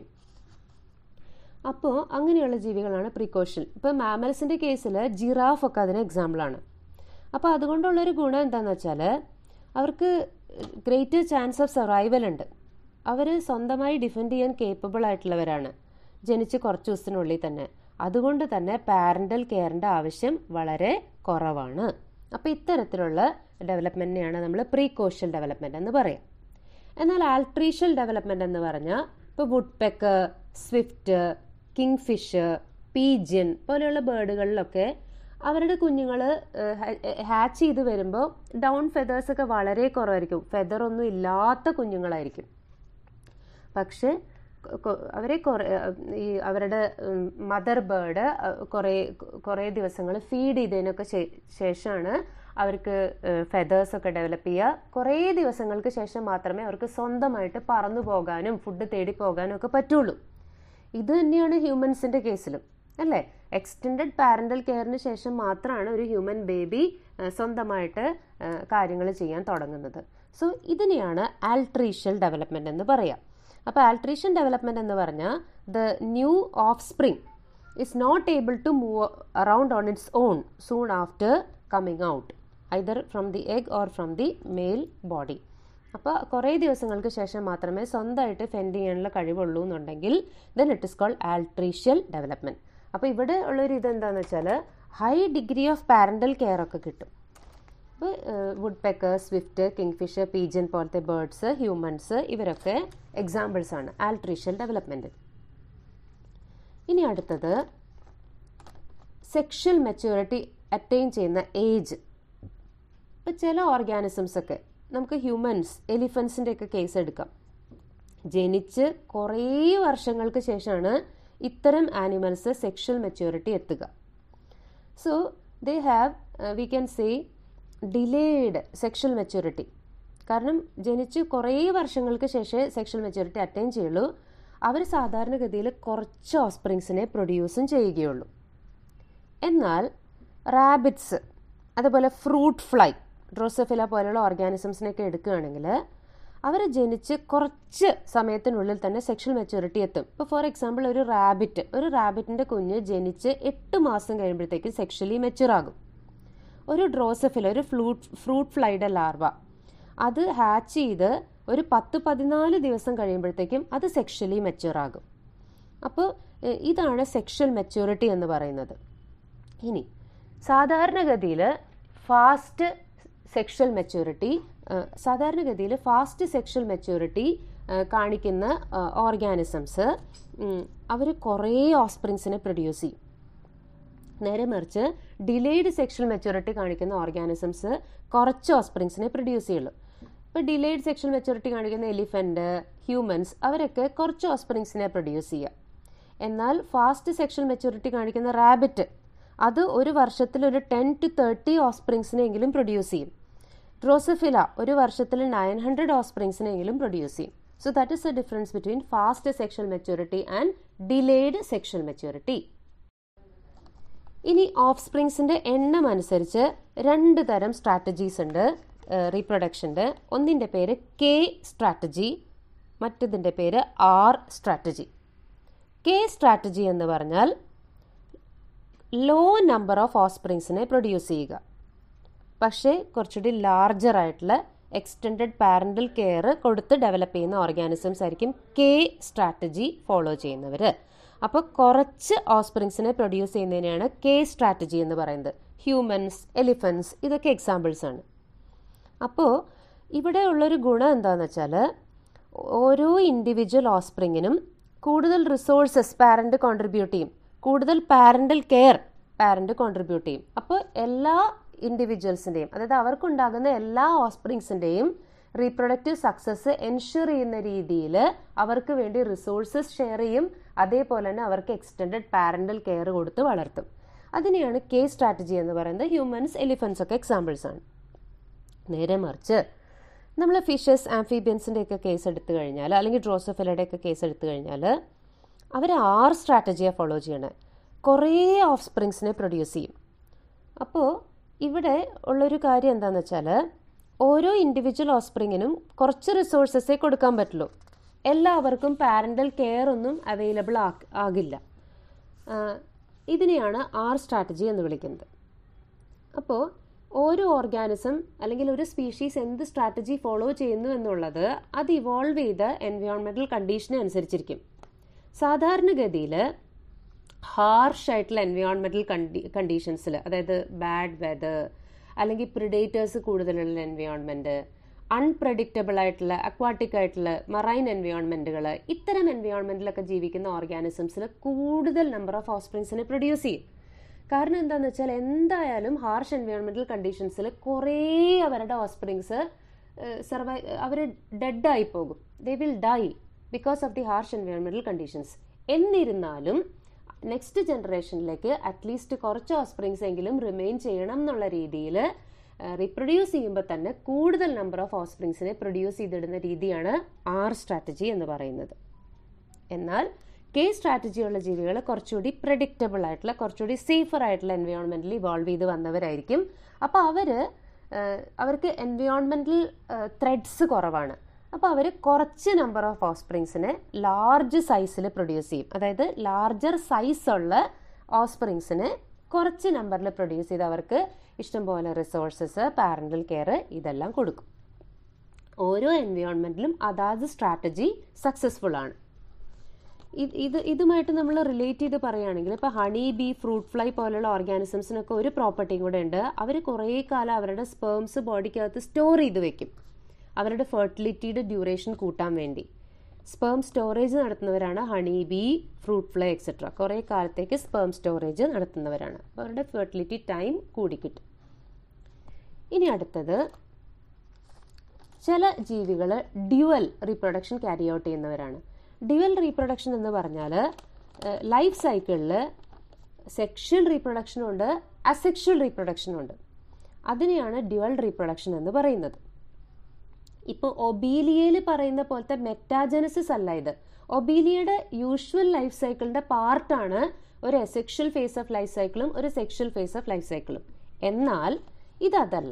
അപ്പോൾ അങ്ങനെയുള്ള ജീവികളാണ് പ്രിക്കോഷൻ ഇപ്പോൾ മാമൽസിൻ്റെ കേസിൽ ജിറാഫ് ഒക്കെ അതിന് എക്സാമ്പിളാണ് അപ്പോൾ അതുകൊണ്ടുള്ളൊരു ഗുണം എന്താണെന്ന് വെച്ചാൽ അവർക്ക് ഗ്രേറ്റർ ചാൻസ് ഓഫ് സർവൈവൽ ഉണ്ട് അവർ സ്വന്തമായി ഡിഫെൻഡ് ചെയ്യാൻ കേപ്പബിൾ ആയിട്ടുള്ളവരാണ് ജനിച്ച് കുറച്ച് ദിവസത്തിനുള്ളിൽ തന്നെ അതുകൊണ്ട് തന്നെ പാരൻ്റൽ കെയറിൻ്റെ ആവശ്യം വളരെ കുറവാണ് അപ്പോൾ ഇത്തരത്തിലുള്ള ഡെവലപ്മെൻറ്റിനെയാണ് നമ്മൾ പ്രീകോഷ്യൽ ഡെവലപ്മെൻറ്റ് എന്ന് പറയാം എന്നാൽ ആൾട്രീഷ്യൽ ഡെവലപ്മെൻറ്റ് എന്ന് പറഞ്ഞാൽ ഇപ്പോൾ woodpecker swift kingfisher pigeon പോലെയുള്ള ബേർഡുകളിലൊക്കെ അവരുടെ കുഞ്ഞുങ്ങൾ ഹാച്ച് ചെയ്ത് വരുമ്പോൾ ഡൗൺ ഫെതേഴ്സ് ഒക്കെ വളരെ കുറവായിരിക്കും ഫെദർ ഒന്നും ഇല്ലാത്ത കുഞ്ഞുങ്ങളായിരിക്കും പക്ഷേ അവരെ കുറേ ഈ അവരുടെ മദർ ബേർഡ് കുറേ കുറേ ദിവസങ്ങൾ ഫീഡ് ചെയ്തതിനൊക്കെ ശേഷമാണ് അവർക്ക് ഫെതേഴ്സ് ഒക്കെ ഡെവലപ്പ് ചെയ്യുക കുറേ ദിവസങ്ങൾക്ക് ശേഷം മാത്രമേ അവർക്ക് സ്വന്തമായിട്ട് പറന്നു പോകാനും ഫുഡ് തേടി പോകാനും ഒക്കെ പറ്റുള്ളൂ ഇത് തന്നെയാണ് ഹ്യൂമൻസിൻ്റെ കേസിലും അല്ലേ എക്സ്റ്റെൻഡഡ് പാരൻ്റൽ കെയറിന് ശേഷം മാത്രമാണ് ഒരു ഹ്യൂമൻ ബേബി സ്വന്തമായിട്ട് കാര്യങ്ങൾ ചെയ്യാൻ തുടങ്ങുന്നത് സോ ഇതിനെയാണ് ആൾട്രീഷ്യൽ ഡെവലപ്മെൻറ്റ് എന്ന് പറയാം അപ്പോൾ ആൾട്രീഷ്യൻ ഡെവലപ്മെൻറ്റ് എന്ന് പറഞ്ഞാൽ the new offspring is not able to move around on its own soon after coming out either from the egg or from the male body അപ്പോൾ കുറേ ദിവസങ്ങൾക്ക് ശേഷം മാത്രമേ സ്വന്തമായിട്ട് ഫെൻഡ് ചെയ്യാനുള്ള കഴിവുള്ളൂ എന്നുണ്ടെങ്കിൽ then it is called altricial development അപ്പോൾ ഇവിടെ ഉള്ളൊരു ഇത് എന്താണെന്ന് വെച്ചാൽ high degree of parental care ഒക്കെ കിട്ടും ഇപ്പോൾ woodpecker swift kingfisher pigeon പോലത്തെ ബേർഡ്സ് ഹ്യൂമൻസ് ഇവരൊക്കെ എക്സാമ്പിൾസ് ആണ് ആൾട്രീഷ്യൽ ഡെവലപ്മെൻറ്റ് ഇനി അടുത്തത് സെക്ഷൽ മെച്യൂരിറ്റി അറ്റൈൻ ചെയ്യുന്ന ഏജ് ഇപ്പോൾ ചില ഓർഗാനിസംസ് ഒക്കെ നമുക്ക് ഹ്യൂമൻസ് എലിഫൻസിൻ്റെ ഒക്കെ കേസ് എടുക്കാം ജനിച്ച് കുറേ വർഷങ്ങൾക്ക് ശേഷമാണ് ഇത്തരം ആനിമൽസ് സെക്ഷൽ മെച്യൂരിറ്റി എത്തുക so they have we can say delayed sexual maturity കാരണം ജനിച്ച് കുറേ വർഷങ്ങൾക്ക് ശേഷമേ സെക്ഷൽ മെച്യൂരിറ്റി അറ്റൈൻ ചെയ്യുള്ളൂ അവർ സാധാരണഗതിയിൽ കുറച്ച് ഓസ്പ്രിങ്സിനെ പ്രൊഡ്യൂസും ചെയ്യുകയുള്ളൂ എന്നാൽ റാബിറ്റ്സ് അതുപോലെ ഫ്രൂട്ട് ഫ്ലൈ ഡ്രോസഫില പോലുള്ള ഓർഗാനിസംസിനെയൊക്കെ എടുക്കുകയാണെങ്കിൽ അവർ ജനിച്ച് കുറച്ച് സമയത്തിനുള്ളിൽ തന്നെ സെക്ഷൽ മെച്യൂരിറ്റി എത്തും ഇപ്പോൾ ഫോർ എക്സാമ്പിൾ ഒരു റാബിറ്റ് ഒരു റാബിറ്റിൻ്റെ കുഞ്ഞ് ജനിച്ച് എട്ട് മാസം കഴിയുമ്പോഴത്തേക്കും സെക്ഷലി മെച്യൂർ ആകും ഒരു ഡ്രോസഫില ഒരു ഫ്ലൂട്ട് ഫ്രൂട്ട് ഫ്ലൈയുടെ ലാർവ അത് ഹാച്ച് ചെയ്ത് ഒരു പത്ത് പതിനാല് ദിവസം കഴിയുമ്പോഴത്തേക്കും അത് സെക്ഷലി മെച്യൂർ ആകും അപ്പോൾ ഇതാണ് സെക്ഷൽ മെച്യൂരിറ്റി എന്ന് പറയുന്നത് ഇനി സാധാരണഗതിയിൽ ഫാസ്റ്റ് സെക്ഷൽ മെച്യൂരിറ്റി സാധാരണഗതിയിൽ ഫാസ്റ്റ് സെക്ഷൽ മെച്യൂരിറ്റി കാണിക്കുന്ന ഓർഗാനിസംസ് അവർ കുറേ ഓസ്പ്രിങ്സിനെ പ്രൊഡ്യൂസ് ചെയ്യും നേരെ മറിച്ച് ഡിലേഡ് സെക്ഷൽ മെച്യൂരിറ്റി കാണിക്കുന്ന ഓർഗാനിസംസ് കുറച്ച് ഓസ്പ്രിങ്സിനെ പ്രൊഡ്യൂസ് ചെയ്യുള്ളൂ ഇപ്പോൾ ഡിലേഡ് സെക്ഷൽ മെച്യൂരിറ്റി കാണിക്കുന്ന എലിഫൻറ്റ് ഹ്യൂമൻസ് അവരൊക്കെ കുറച്ച് ഓസ്പ്രിങ്സിനെ പ്രൊഡ്യൂസ് ചെയ്യുക എന്നാൽ ഫാസ്റ്റ് സെക്ഷൽ മെച്യൂരിറ്റി കാണിക്കുന്ന റാബിറ്റ് അത് ഒരു വർഷത്തിൽ ഒരു ടെൻ ടു തേർട്ടി ഓസ്പ്രിങ്സിനെങ്കിലും പ്രൊഡ്യൂസ് ചെയ്യും ഡ്രോസഫില ഒരു വർഷത്തിൽ നയൻ ഹൺഡ്രഡ് ഓസ്പ്രിങ്സിനെങ്കിലും പ്രൊഡ്യൂസ് ചെയ്യും so that is the difference between fast sexual maturity and delayed sexual maturity ഇനി ഓഫ് സ്പ്രിങ്സിൻ്റെ എണ്ണം അനുസരിച്ച് രണ്ട് തരം സ്ട്രാറ്റജീസ് ഉണ്ട് റീപ്രൊഡക്ഷൻ്റെ ഒന്നിൻ്റെ പേര് കെ സ്ട്രാറ്റജി മറ്റതിൻ്റെ പേര് ആർ സ്ട്രാറ്റജി കെ സ്ട്രാറ്റജി എന്ന് പറഞ്ഞാൽ ലോ നമ്പർ ഓഫ് ഓസ്പ്രിങ്സിനെ പ്രൊഡ്യൂസ് ചെയ്യുക പക്ഷേ കുറച്ചുകൂടി ലാർജർ ആയിട്ടുള്ള എക്സ്റ്റെൻഡഡ് പാരൻ്റൽ കെയർ കൊടുത്ത് ഡെവലപ്പ് ചെയ്യുന്ന ഓർഗാനിസംസ് ആയിരിക്കും കെ സ്ട്രാറ്റജി ഫോളോ ചെയ്യുന്നവർ അപ്പോൾ കുറച്ച് ഓസ്പ്രിങ്സിനെ പ്രൊഡ്യൂസ് ചെയ്യുന്നതിനെയാണ് കെ സ്ട്രാറ്റജി എന്ന് പറയുന്നത് ഹ്യൂമൻസ് എലിഫൻസ് ഇതൊക്കെ എക്സാമ്പിൾസ് ആണ് അപ്പോൾ ഇവിടെ ഉള്ളൊരു ഗുണം എന്താണെന്ന് വെച്ചാൽ ഓരോ ഇൻഡിവിജ്വൽ ഓസ്പ്രിങ്ങിനും കൂടുതൽ റിസോഴ്സസ് പാരൻ്റ് കോൺട്രിബ്യൂട്ട് ചെയ്യും കൂടുതൽ പാരൻ്റൽ കെയർ പാരൻ്റ് കോൺട്രിബ്യൂട്ട് ചെയ്യും അപ്പോൾ എല്ലാ ഇൻഡിവിജ്വൽസിൻ്റെയും അതായത് അവർക്കുണ്ടാകുന്ന എല്ലാ ഓസ്പ്രിങ്സിൻ്റെയും റീപ്രൊഡക്റ്റീവ് സക്സസ് എൻഷുർ ചെയ്യുന്ന രീതിയിൽ അവർക്ക് വേണ്ടി റിസോഴ്സസ് ഷെയർ ചെയ്യും അതേപോലെ തന്നെ അവർക്ക് എക്സ്റ്റെൻഡഡ് പാരൻ്റൽ കെയർ കൊടുത്ത് വളർത്തും അതിനെയാണ് കെ സ്ട്രാറ്റജി എന്ന് പറയുന്നത് ഹ്യൂമൻസ് എലിഫൻസ് ഒക്കെ എക്സാമ്പിൾസ് ആണ് നേരെ മറിച്ച് നമ്മൾ ഫിഷസ് ആംഫീബിയൻസിൻ്റെ ഒക്കെ കേസ് എടുത്തു കഴിഞ്ഞാൽ അല്ലെങ്കിൽ ഡ്രോസോഫിലയുടെ ഒക്കെ കേസ് എടുത്തു കഴിഞ്ഞാൽ അവർ ആറ് സ്ട്രാറ്റജിയാണ് ഫോളോ ചെയ്യണത് കുറേ ഓഫ് സ്പ്രിങ്സിനെ പ്രൊഡ്യൂസ് ചെയ്യും അപ്പോൾ ഇവിടെ ഉള്ളൊരു കാര്യം എന്താണെന്ന് വെച്ചാൽ ഓരോ ഇൻഡിവിജ്വൽ ഓസ്പ്രിങ്ങിനും കുറച്ച് റിസോഴ്സസേ കൊടുക്കാൻ പറ്റുള്ളൂ എല്ലാവർക്കും പാരൻ്റൽ കെയർ ഒന്നും അവൈലബിൾ ആകില്ല ഇതിനെയാണ് ആർ സ്ട്രാറ്റജി എന്ന് വിളിക്കുന്നത് അപ്പോൾ ഓരോ ഓർഗാനിസം അല്ലെങ്കിൽ ഒരു സ്പീഷീസ് എന്ത് സ്ട്രാറ്റജി ഫോളോ ചെയ്യുന്നു എന്നുള്ളത് അത് ഇവോൾവ് ചെയ്ത എൻവയോൺമെൻറ്റൽ കണ്ടീഷനെ അനുസരിച്ചിരിക്കും സാധാരണഗതിയിൽ ഹാർഷ് ആയിട്ടുള്ള എൻവയോൺമെൻറ്റൽ കണ്ടി കണ്ടീഷൻസിൽ അതായത് ബാഡ് വെതർ അല്ലെങ്കിൽ പ്രിഡേറ്റേഴ്സ് കൂടുതലുള്ള എൻവയോൺമെൻറ്റ് അൺപ്രഡിക്റ്റബിൾ ആയിട്ടുള്ള അക്വാട്ടിക് ആയിട്ടുള്ള മറൈൻ എൻവയോൺമെൻറ്റുകൾ ഇത്തരം എൻവയോൺമെൻറ്റിലൊക്കെ ജീവിക്കുന്ന ഓർഗാനിസംസിൽ കൂടുതൽ നമ്പർ ഓഫ് ഓസ്പ്രിങ്സിനെ പ്രൊഡ്യൂസ് ചെയ്യും കാരണം എന്താണെന്ന് വെച്ചാൽ എന്തായാലും ഹാർഷ് എൻവയോൺമെൻറ്റൽ കണ്ടീഷൻസിൽ കുറേ അവരുടെ ഓസ്പ്രിങ്സ് സർവൈ അവർ ഡെഡായി പോകും they will die because of the harsh environmental conditions എന്നിരുന്നാലും നെക്സ്റ്റ് ജനറേഷനിലേക്ക് അറ്റ്ലീസ്റ്റ് കുറച്ച് ഓസ്പ്രിങ്സ് എങ്കിലും റിമെയിൻ ചെയ്യണം എന്നുള്ള രീതിയിൽ റീപ്രൊഡ്യൂസ് ചെയ്യുമ്പോൾ തന്നെ കൂടുതൽ നമ്പർ ഓഫ് ഓസ്പ്രിങ്സിനെ പ്രൊഡ്യൂസ് ചെയ്തിടുന്ന രീതിയാണ് ആർ സ്ട്രാറ്റജി എന്ന് പറയുന്നത് എന്നാൽ കെ സ്ട്രാറ്റജിയുള്ള ജീവികൾ കുറച്ചുകൂടി പ്രഡിക്റ്റബിൾ ആയിട്ടുള്ള കുറച്ചുകൂടി സേഫർ ആയിട്ടുള്ള എൻവയോൺമെൻറ്റിൽ ഇവോൾവ് ചെയ്ത് വന്നവരായിരിക്കും അപ്പോൾ അവർ അവർക്ക് എൻവയോൺമെൻറ്റൽ ത്രെഡ്സ് കുറവാണ് അപ്പോൾ അവർ കുറച്ച് നമ്പർ ഓഫ് ഓസ്പ്രിങ്സിനെ ലാർജ് സൈസിൽ പ്രൊഡ്യൂസ് ചെയ്യും അതായത് ലാർജർ സൈസ് ഉള്ള ഓസ്പ്രിങ്സിനെ കുറച്ച് നമ്പറിൽ പ്രൊഡ്യൂസ് ചെയ്ത് അവർക്ക് ഇഷ്ടംപോലെ റിസോഴ്സസ് പാരൻ്റൽ കെയർ ഇതെല്ലാം കൊടുക്കും ഓരോ എൻവയോൺമെൻറ്റിലും അതാത് സ്ട്രാറ്റജി സക്സസ്ഫുൾ ആണ് ഇത് ഇതുമായിട്ട് നമ്മൾ റിലേറ്റ് ചെയ്ത് പറയുകയാണെങ്കിൽ ഇപ്പോൾ ഹണി ബി ഫ്രൂട്ട് ഫ്ലൈ പോലുള്ള ഓർഗാനിസംസിനൊക്കെ ഒരു പ്രോപ്പർട്ടിയും കൂടെ ഉണ്ട് അവർ കുറേ കാലം അവരുടെ സ്പേംസ് ബോഡിക്കകത്ത് സ്റ്റോർ ചെയ്ത് വെക്കും അവരുടെ ഫെർട്ടിലിറ്റിയുടെ ഡ്യൂറേഷൻ കൂട്ടാൻ വേണ്ടി സ്പേം സ്റ്റോറേജ് നടത്തുന്നവരാണ് honey bee fruit fly etcetera കുറേ കാലത്തേക്ക് സ്പേം സ്റ്റോറേജ് നടത്തുന്നവരാണ് അപ്പോൾ അവരുടെ ഫെർട്ടിലിറ്റി ടൈം കൂടിക്കിട്ടും ഇനി അടുത്തത് ചില ജീവികൾ ഡ്യുവൽ റീപ്രൊഡക്ഷൻ ക്യാരി ഔട്ട് ചെയ്യുന്നവരാണ് ഡ്യുവൽ റീപ്രൊഡക്ഷൻ എന്ന് പറഞ്ഞാൽ ലൈഫ് സൈക്കിളിൽ സെക്ഷൽ റീപ്രൊഡക്ഷനും ഉണ്ട് അസെക്ഷൽ റീപ്രൊഡക്ഷനും ഉണ്ട് അതിനെയാണ് ഡ്യുവൽ റീപ്രൊഡക്ഷൻ എന്ന് പറയുന്നത് ഇപ്പോൾ ഒബീലിയയിൽ പറയുന്ന പോലത്തെ മെറ്റാജനസിസ് അല്ല ഇത് ഒബീലിയയുടെ യൂഷ്വൽ ലൈഫ് സൈക്കിളിന്റെ പാർട്ടാണ് ഒരു എസെക്ഷൽ ഫേസ് ഓഫ് ലൈഫ് സൈക്കിളും ഒരു സെക്ഷൽ ഫേസ് ഓഫ് ലൈഫ് സൈക്കിളും എന്നാൽ ഇതല്ല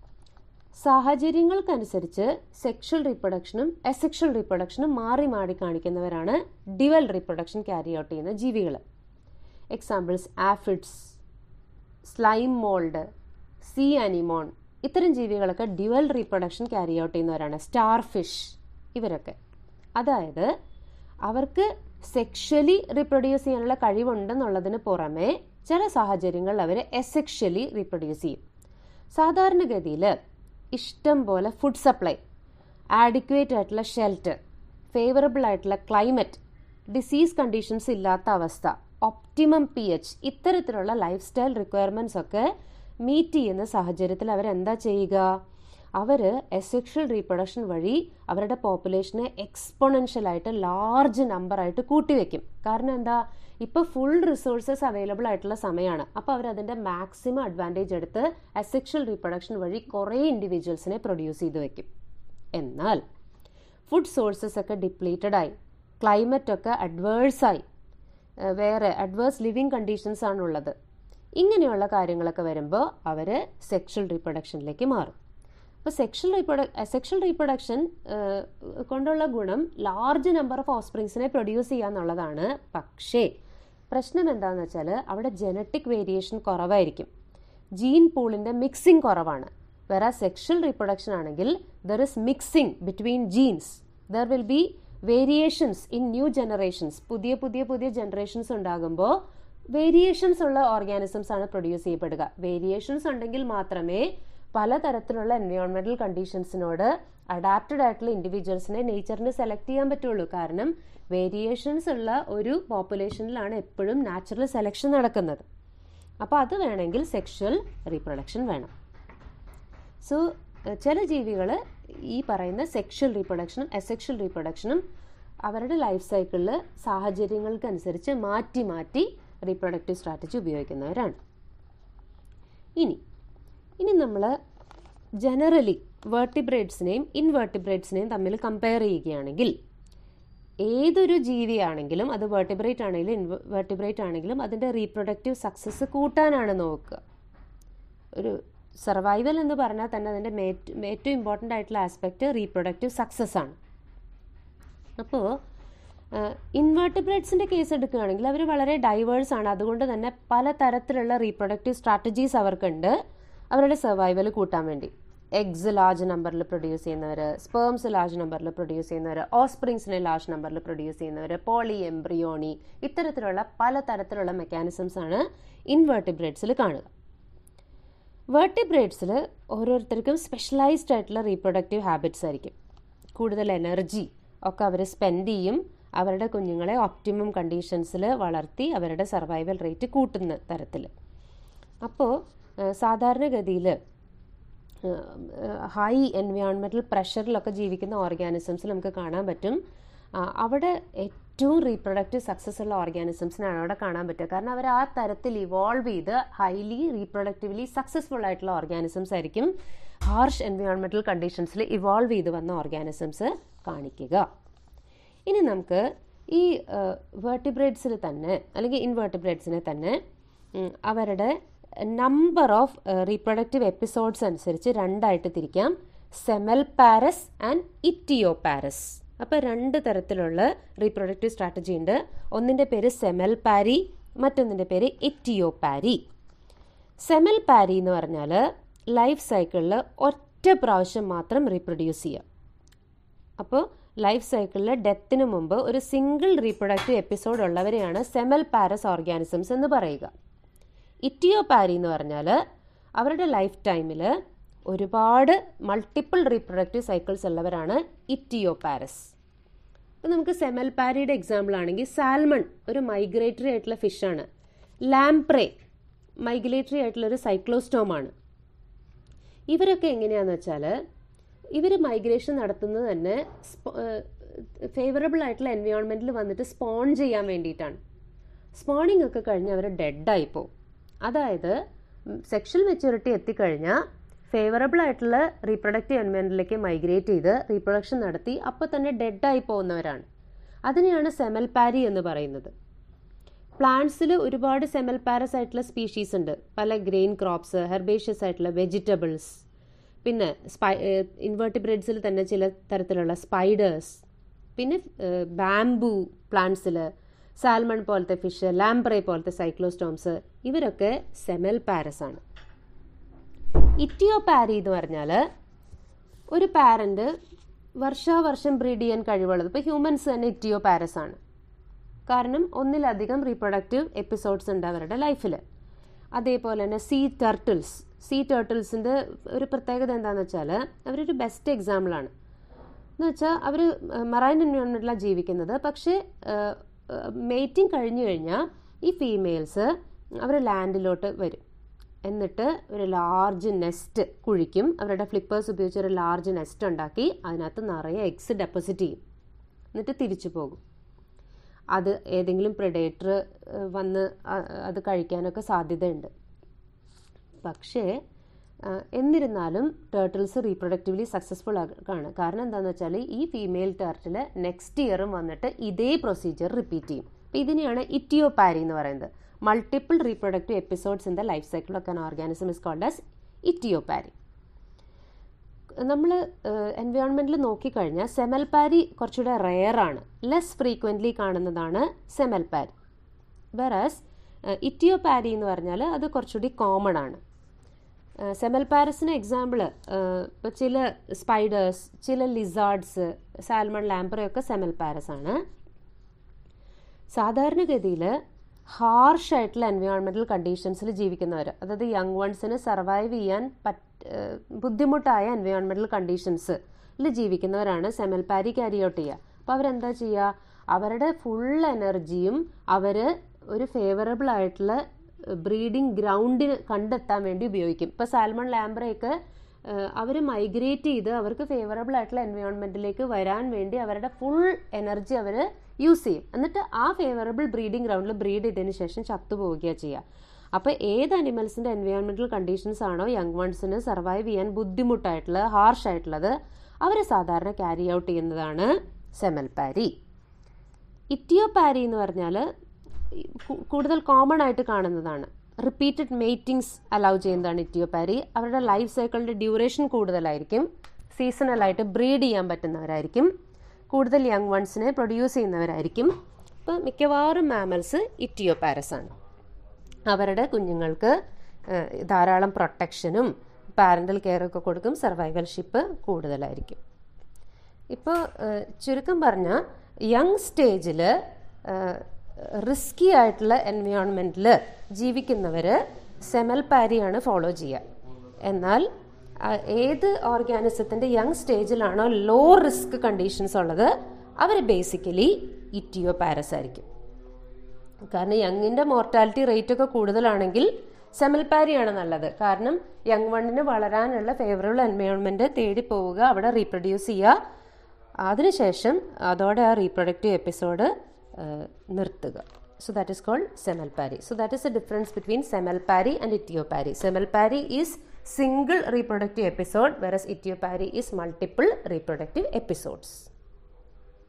സാഹചര്യങ്ങൾക്കനുസരിച്ച് സെക്ഷൽ റീപ്രൊഡക്ഷനും എസെക്ഷൽ റീപ്രൊഡക്ഷനും മാറി മാറി കാണിക്കുന്നവരാണ് ഡിവൽ റീപ്രൊഡക്ഷൻ ക്യാരി ഔട്ട് ചെയ്യുന്ന ജീവികൾ examples aphids slime mould sea anemone ഇത്തരം ജീവികളൊക്കെ ഡ്യുവൽ റീപ്രൊഡക്ഷൻ ക്യാരി ഔട്ട് ചെയ്യുന്നവരാണ് സ്റ്റാർ ഫിഷ് ഇവരൊക്കെ അതായത് അവർക്ക് സെക്ഷലി റീപ്രൊഡ്യൂസ് ചെയ്യാനുള്ള കഴിവുണ്ടെന്നുള്ളതിന് പുറമെ ചില സാഹചര്യങ്ങളിൽ അവർ എസെക്ഷലി റീപ്രൊഡ്യൂസ് ചെയ്യും സാധാരണഗതിയിൽ ഇഷ്ടം പോലെ ഫുഡ് സപ്ലൈ ആഡിക്വേറ്റ് ആയിട്ടുള്ള ഷെൽട്ടർ ഫേവറബിൾ ആയിട്ടുള്ള ക്ലൈമറ്റ് ഡിസീസ് കണ്ടീഷൻസ് ഇല്ലാത്ത അവസ്ഥ ഒപ്റ്റിമം പി എച്ച് ഇത്തരത്തിലുള്ള ലൈഫ് സ്റ്റൈൽ റിക്വയർമെൻറ്റ്സ് ഒക്കെ മീറ്റ് ചെയ്യുന്ന സാഹചര്യത്തിൽ അവരെന്താ ചെയ്യുക അവർ എസെക്ഷൽ റീപ്രൊഡക്ഷൻ വഴി അവരുടെ പോപ്പുലേഷനെ എക്സ്പൊണൻഷ്യലായിട്ട് ലാർജ് നമ്പറായിട്ട് കൂട്ടിവെക്കും കാരണം എന്താ ഇപ്പോൾ ഫുൾ റിസോഴ്സസ് അവൈലബിൾ ആയിട്ടുള്ള സമയമാണ് അപ്പോൾ അവർ അതിൻ്റെ മാക്സിമം അഡ്വാൻറ്റേജ് എടുത്ത് അസെക്ഷൽ റീപ്രൊഡക്ഷൻ വഴി കുറേ ഇൻഡിവിജ്വൽസിനെ പ്രൊഡ്യൂസ് ചെയ്ത് വെക്കും എന്നാൽ ഫുഡ് സോഴ്സസ് ഒക്കെ ഡിപ്ലീറ്റഡ് ആയി ക്ലൈമറ്റ് ഒക്കെ അഡ്വേഴ്സായി വേറെ അഡ്വേഴ്സ് ലിവിങ് കണ്ടീഷൻസ് ആണുള്ളത് ഇങ്ങനെയുള്ള കാര്യങ്ങളൊക്കെ വരുമ്പോൾ അവർ സെക്ഷൽ റീപ്രൊഡക്ഷനിലേക്ക് മാറും അപ്പോൾ സെക്ഷൽ റീപ്രൊഡ സെക്ഷൽ റീപ്രൊഡക്ഷൻ കൊണ്ടുള്ള ഗുണം ലാർജ് നമ്പർ ഓഫ് ഓസ്പ്രിങ്സിനെ പ്രൊഡ്യൂസ് ചെയ്യുക എന്നുള്ളതാണ് പക്ഷേ പ്രശ്നം എന്താണെന്ന് വെച്ചാൽ അവിടെ ജനറ്റിക് വേരിയേഷൻ കുറവായിരിക്കും ജീൻ പൂളിൻ്റെ മിക്സിംഗ് കുറവാണ് വേറെ സെക്ഷൽ റീപ്രൊഡക്ഷൻ ആണെങ്കിൽ there is mixing between genes there will be variations in new generations പുതിയ പുതിയ പുതിയ ജനറേഷൻസ് ഉണ്ടാകുമ്പോൾ വേരിയേഷൻസ് ഉള്ള ഓർഗാനിസംസ് ആണ് പ്രൊഡ്യൂസ് ചെയ്യപ്പെടുക വേരിയേഷൻസ് ഉണ്ടെങ്കിൽ മാത്രമേ പലതരത്തിലുള്ള എൻവയോൺമെന്റൽ കണ്ടീഷൻസിനോട് അഡാപ്റ്റഡ് ആയിട്ടുള്ള ഇൻഡിവിജ്വൽസിനെ നേച്ചറിന് സെലക്ട് ചെയ്യാൻ പറ്റുള്ളൂ കാരണം വേരിയേഷൻസ് ഉള്ള ഒരു പോപ്പുലേഷനിലാണ് എപ്പോഴും നാച്ചുറൽ സെലക്ഷൻ നടക്കുന്നത് അപ്പോൾ അത് വേണമെങ്കിൽ സെക്ഷൽ റീപ്രൊഡക്ഷൻ വേണം സോ ചില ജീവികൾ ഈ പറയുന്ന സെക്ഷൽ റീപ്രൊഡക്ഷനും എസെക്ഷൽ റീപ്രൊഡക്ഷനും അവരുടെ ലൈഫ് സൈക്കിളിൽ സാഹചര്യങ്ങൾക്കനുസരിച്ച് മാറ്റി മാറ്റി റീപ്രൊഡക്റ്റീവ് സ്ട്രാറ്റജി ഉപയോഗിക്കുന്നവരാണ് ഇനി ഇനി നമ്മൾ ജനറലി വേർട്ടിബ്രേറ്റ്സിനെയും ഇൻവേർട്ടിബ്രേറ്റ്സിനെയും തമ്മിൽ കമ്പയർ ചെയ്യുകയാണെങ്കിൽ ഏതൊരു ജീവിയാണെങ്കിലും അത് വേർട്ടിബ്രേറ്റ് ആണെങ്കിലും ഇൻവേർട്ടിബ്രേറ്റ് ആണെങ്കിലും അതിൻ്റെ റീപ്രൊഡക്റ്റീവ് സക്സസ് കൂട്ടാനാണ് നോക്കുക ഒരു സർവൈവൽ എന്ന് പറഞ്ഞാൽ തന്നെ അതിൻ്റെ ഏറ്റവും ഇമ്പോർട്ടൻ്റ് ആയിട്ടുള്ള ആസ്പെക്റ്റ് റീപ്രൊഡക്റ്റീവ് സക്സസ് ആണ് അപ്പോൾ ഇൻവേർട്ടിബ്രേറ്റ്സിൻ്റെ കേസ് എടുക്കുകയാണെങ്കിൽ അവർ വളരെ ഡൈവേഴ്സ് ആണ് അതുകൊണ്ട് തന്നെ പല തരത്തിലുള്ള റീപ്രൊഡക്റ്റീവ് സ്ട്രാറ്റജീസ് അവർക്കുണ്ട് അവരുടെ സർവൈവൽ കൂട്ടാൻ വേണ്ടി എഗ്സ് ലാർജ് നമ്പറിൽ പ്രൊഡ്യൂസ് ചെയ്യുന്നവർ സ്പേംസ് ലാർജ് നമ്പറിൽ പ്രൊഡ്യൂസ് ചെയ്യുന്നവർ ഓസ്പ്രിങ്സിനെ ലാർജ് നമ്പറിൽ പ്രൊഡ്യൂസ് ചെയ്യുന്നവർ പോളി എംബ്രിയോണി ഇത്തരത്തിലുള്ള പല തരത്തിലുള്ള മെക്കാനിസംസ് ആണ് ഇൻവേർട്ടിബ്രേറ്റ്സിൽ കാണുക വേർട്ടിബ്രേറ്റ്സിൽ ഓരോരുത്തർക്കും സ്പെഷ്യലൈസ്ഡ് ആയിട്ടുള്ള റീപ്രൊഡക്റ്റീവ് ഹാബിറ്റ്സ് ആയിരിക്കും കൂടുതൽ എനർജി ഒക്കെ അവർ സ്പെൻഡ് ചെയ്യും അവരുടെ കുഞ്ഞുങ്ങളെ ഒപ്റ്റിമം കണ്ടീഷൻസിൽ വളർത്തി അവരുടെ സർവൈവൽ റേറ്റ് കൂട്ടുന്ന തരത്തിൽ അപ്പോൾ സാധാരണഗതിയിൽ ഹൈ എൻവയോൺമെൻറ്റൽ പ്രഷറിലൊക്കെ ജീവിക്കുന്ന ഓർഗാനിസംസിൽ നമുക്ക് കാണാൻ പറ്റും അവിടെ ഏറ്റവും റീപ്രൊഡക്റ്റീവ് സക്സസ് ഉള്ള ഓർഗാനിസംസിനാണ് അവിടെ കാണാൻ പറ്റുക കാരണം അവർ ആ തരത്തിൽ ഇവോൾവ് ചെയ്ത് ഹൈലി റീപ്രൊഡക്റ്റീവ്ലി സക്സസ്ഫുൾ ആയിട്ടുള്ള ഓർഗാനിസംസ് ആയിരിക്കും ഹാർഷ് എൻവയോൺമെൻറ്റൽ കണ്ടീഷൻസിൽ ഇവോൾവ് ചെയ്ത് വന്ന ഓർഗാനിസംസ് കാണിക്കുക ഇനി നമുക്ക് ഈ വേർട്ടിബ്രേഡ്സിൽ തന്നെ അല്ലെങ്കിൽ ഇൻവേർട്ടിബ്രേഡ്സിനെ തന്നെ അവരുടെ നമ്പർ ഓഫ് റീപ്രൊഡക്റ്റീവ് എപ്പിസോഡ്സ് അനുസരിച്ച് രണ്ടായിട്ട് തിരിക്കാം സെമൽ പാരസ് ആൻഡ് ഇറ്റിയോ പാരസ് അപ്പോൾ രണ്ട് തരത്തിലുള്ള റീപ്രൊഡക്റ്റീവ് സ്ട്രാറ്റജി ഉണ്ട് ഒന്നിൻ്റെ പേര് സെമൽ പാരി മറ്റൊന്നിൻ്റെ പേര് ഇറ്റിയോ പാരി സെമൽ പാരി എന്ന് പറഞ്ഞാൽ ലൈഫ് സൈക്കിളിൽ ഒറ്റ പ്രാവശ്യം മാത്രം റീപ്രൊഡ്യൂസ് ചെയ്യുക അപ്പോൾ ലൈഫ് സൈക്കിളിൽ ഡെത്തിന് മുമ്പ് ഒരു സിംഗിൾ റീപ്രൊഡക്റ്റീവ് എപ്പിസോഡ് ഉള്ളവരെയാണ് സെമൽ പാരസ് ഓർഗാനിസംസ് എന്ന് പറയുക ഇറ്റിയോ പാരി എന്ന് പറഞ്ഞാൽ അവരുടെ ലൈഫ് ടൈമിൽ ഒരുപാട് മൾട്ടിപ്പിൾ റീപ്രൊഡക്റ്റീവ് സൈക്കിൾസ് ഉള്ളവരാണ് ഇറ്റിയോ പാരസ് ഇപ്പം നമുക്ക് സെമൽ പാരിയുടെ എക്സാമ്പിൾ ആണെങ്കിൽ സാൽമൺ ഒരു മൈഗ്രേറ്ററി ആയിട്ടുള്ള ഫിഷാണ് ലാംപ്രേ മൈഗ്രേറ്ററി ആയിട്ടുള്ള ഒരു സൈക്ലോസ്റ്റോമാണ് ഇവരൊക്കെ എങ്ങനെയാണെന്ന് വെച്ചാൽ ഇവർ മൈഗ്രേഷൻ നടത്തുന്നത് തന്നെ ഫേവറബിൾ ആയിട്ടുള്ള എൻവയോൺമെൻറ്റിൽ വന്നിട്ട് സ്പോൺ ചെയ്യാൻ വേണ്ടിയിട്ടാണ് സ്പോണിംഗ് ഒക്കെ കഴിഞ്ഞ് അവർ ഡെഡായി പോകും അതായത് സെക്ഷൽ മെച്യൂരിറ്റി എത്തിക്കഴിഞ്ഞാൽ ഫേവറബിൾ ആയിട്ടുള്ള റീപ്രൊഡക്റ്റീവ് എൻവയോൺമെൻറ്റിലേക്ക് മൈഗ്രേറ്റ് ചെയ്ത് റീപ്രൊഡക്ഷൻ നടത്തി അപ്പോൾ തന്നെ ഡെഡായി പോകുന്നവരാണ് അതിനെയാണ് സെമൽ പാരി എന്ന് പറയുന്നത് പ്ലാന്റ്സിൽ ഒരുപാട് സെമൽ പാരസ് ആയിട്ടുള്ള സ്പീഷീസ് ഉണ്ട് പല ഗ്രെയിൻ ക്രോപ്സ് ഹെർബേഷ്യസ് ആയിട്ടുള്ള വെജിറ്റബിൾസ് പിന്നെ സ്പൈ ഇൻവേർട്ടിബ്രേഡ്സിൽ തന്നെ ചില തരത്തിലുള്ള സ്പൈഡേഴ്സ് പിന്നെ ബാംബു പ്ലാന്റ്സിൽ സാൽമൺ പോലത്തെ ഫിഷ് ലാംബ്രേ പോലത്തെ സൈക്ലോസ്റ്റോംസ് ഇവരൊക്കെ സെമൽ പാരസ് ആണ് ഇറ്റിയോ പാരി എന്ന് പറഞ്ഞാൽ ഒരു പാരന്റ് വർഷാവർഷം ബ്രീഡ് ചെയ്യാൻ കഴിവുള്ളത് ഇപ്പോൾ ഹ്യൂമൻസ് തന്നെ ഇറ്റിയോ പാരസ് ആണ് കാരണം ഒന്നിലധികം റീപ്രൊഡക്റ്റീവ് എപ്പിസോഡ്സ് ഉണ്ട് അവരുടെ ലൈഫിൽ അതേപോലെ തന്നെ സീ ടർട്ടിൽസ് സീ ടേർട്ടിൽസിൻ്റെ ഒരു പ്രത്യേകത എന്താണെന്ന് വെച്ചാൽ അവരൊരു ബെസ്റ്റ് എക്സാമ്പിളാണ് എന്ന് വെച്ചാൽ അവർ മറൈൻ എൻവയോൺമെൻറ്റിലാണ് ജീവിക്കുന്നത് പക്ഷേ മേറ്റിംഗ് കഴിഞ്ഞു കഴിഞ്ഞാൽ ഈ ഫീമെയിൽസ് അവർ ലാൻഡിലോട്ട് വരും എന്നിട്ട് ഒരു ലാർജ് നെസ്റ്റ് കുഴിക്കും അവരുടെ ഫ്ലിപ്പേഴ്സ് ഉപയോഗിച്ച് ഒരു ലാർജ് നെസ്റ്റ് ഉണ്ടാക്കി അതിനകത്ത് നിറയെ എഗ്സ് ഡെപ്പോസിറ്റ് ചെയ്യും എന്നിട്ട് തിരിച്ചു പോകും അത് ഏതെങ്കിലും പ്രിഡേറ്റർ വന്ന് അത് കഴിക്കാനൊക്കെ സാധ്യതയുണ്ട് പക്ഷേ എന്നിരുന്നാലും ടേർട്ടിൽസ് റീപ്രൊഡക്റ്റീവ്ലി സക്സസ്ഫുൾ ആണ് കാരണം എന്താണെന്ന് വെച്ചാൽ ഈ ഫീമെയിൽ ടേർട്ടിൽ നെക്സ്റ്റ് ഇയറും വന്നിട്ട് ഇതേ പ്രൊസീജിയർ റിപ്പീറ്റ് ചെയ്യും അപ്പോൾ ഇതിനെയാണ് ഇറ്റിയോ പാരി എന്ന് പറയുന്നത് multiple reproductive episodes in the life cycle of an organism is called as iteroparity നമ്മൾ എൻവയോൺമെൻറ്റിൽ നോക്കിക്കഴിഞ്ഞാൽ സെമൽപാരി കുറച്ചുകൂടെ റെയറാണ് ലെസ് ഫ്രീക്വൻ്റ്ലി കാണുന്നതാണ് സെമൽപാരി വെറാസ് ഇറ്റിയോ പാരി എന്ന് പറഞ്ഞാൽ അത് കുറച്ചുകൂടി കോമൺ ആണ് സെമൽ പാരസിന് എക്സാമ്പിൾ ഇപ്പോൾ ചില സ്പൈഡേഴ്സ് ചില ലിസാർഡ്സ് സാൽമൺ ലാംബ്രയൊക്കെ സെമൽ പാരസ് ആണ് സാധാരണഗതിയിൽ ഹാർഷ് ആയിട്ടുള്ള എൻവയോൺമെൻറ്റൽ കണ്ടീഷൻസിൽ ജീവിക്കുന്നവർ അതായത് യങ് വൺസിന് സർവൈവ് ചെയ്യാൻ പറ്റ ബുദ്ധിമുട്ടായ എൻവയോൺമെൻറ്റൽ കണ്ടീഷൻസിൽ ജീവിക്കുന്നവരാണ് സെമൽ പാരി ക്യാരി ഔട്ട് ചെയ്യുക അപ്പോൾ അവരെന്താ ചെയ്യുക അവരുടെ ഫുൾ എനർജിയും അവർ ഒരു ഫേവറബിൾ ആയിട്ടുള്ള ബ്രീഡിംഗ് ഗ്രൗണ്ടിന് കണ്ടെത്താൻ വേണ്ടി ഉപയോഗിക്കും ഇപ്പോൾ സാൽമൺ ലാംബ്രയൊക്കെ അവർ മൈഗ്രേറ്റ് ചെയ്ത് അവർക്ക് ഫേവറബിൾ ആയിട്ടുള്ള എൻവയോൺമെൻറ്റിലേക്ക് വരാൻ വേണ്ടി അവരുടെ ഫുൾ എനർജി അവർ യൂസ് ചെയ്യും എന്നിട്ട് ആ ഫേവറബിൾ ബ്രീഡിംഗ് ഗ്രൗണ്ടിൽ ബ്രീഡ് ചെയ്തതിന് ശേഷം ചത്തുപോവുകയാണ് ചെയ്യുക അപ്പോൾ ഏത് അനിമൽസിൻ്റെ എൻവയോൺമെൻറ്റൽ കണ്ടീഷൻസ് ആണോ യങ് വൺസിന് സർവൈവ് ചെയ്യാൻ ബുദ്ധിമുട്ടായിട്ടുള്ളത് ഹാർഷ് ആയിട്ടുള്ളത് അവർ സാധാരണ ക്യാരി ഔട്ട് ചെയ്യുന്നതാണ് സെമൽപാരി ഇറ്റിയോപാരി എന്ന് പറഞ്ഞാൽ കൂടുതൽ കോമൺ ആയിട്ട് കാണുന്നതാണ് റിപ്പീറ്റഡ് മേറ്റിങ്സ് അലൗ ചെയ്യുന്നതാണ് ഇറ്റിയോപാരി അവരുടെ ലൈഫ് സൈക്കിളിൻ്റെ ഡ്യൂറേഷൻ കൂടുതലായിരിക്കും സീസണലായിട്ട് ബ്രീഡ് ചെയ്യാൻ പറ്റുന്നവരായിരിക്കും കൂടുതൽ യങ് വൺസിനെ പ്രൊഡ്യൂസ് ചെയ്യുന്നവരായിരിക്കും ഇപ്പോൾ മിക്കവാറും മാമൽസ് ഇറ്റിയോപാരസ് ആണ് അവരുടെ കുഞ്ഞുങ്ങൾക്ക് ധാരാളം പ്രൊട്ടക്ഷനും പാരൻ്റൽ കെയർ ഒക്കെ കൊടുക്കും സർവൈവൽഷിപ്പ് കൂടുതലായിരിക്കും ഇപ്പോൾ ചുരുക്കം പറഞ്ഞാൽ യങ് സ്റ്റേജിൽ റിസ്കി ആയിട്ടുള്ള എൻവയോൺമെൻറ്റിൽ ജീവിക്കുന്നവർ സെമൽ പാരിയാണ് ഫോളോ ചെയ്യുക എന്നാൽ ഏത് ഓർഗാനിസത്തിൻ്റെ യങ് സ്റ്റേജിലാണോ ലോ റിസ്ക് കണ്ടീഷൻസ് ഉള്ളത് അവർ ബേസിക്കലി ഇറ്റിയോ പാരസ് ആയിരിക്കും കാരണം യങ്ങിൻ്റെ മോർട്ടാലിറ്റി റേറ്റ് ഒക്കെ കൂടുതലാണെങ്കിൽ സെമൽപാരിയാണ് നല്ലത് കാരണം യങ് വണ്ണിന് വളരാനുള്ള ഫേവറബിൾ എൻവയോൺമെൻറ്റ് തേടി പോവുക അവിടെ റീപ്രൊഡ്യൂസ് ചെയ്യുക അതിനുശേഷം അതോടെ ആ റീപ്രൊഡക്റ്റീവ് എപ്പിസോഡ് നിർത്തുക so that is called semelpari so that is the difference between semelpari and etiopari semelpari is single reproductive episode whereas etiopari is multiple reproductive episodes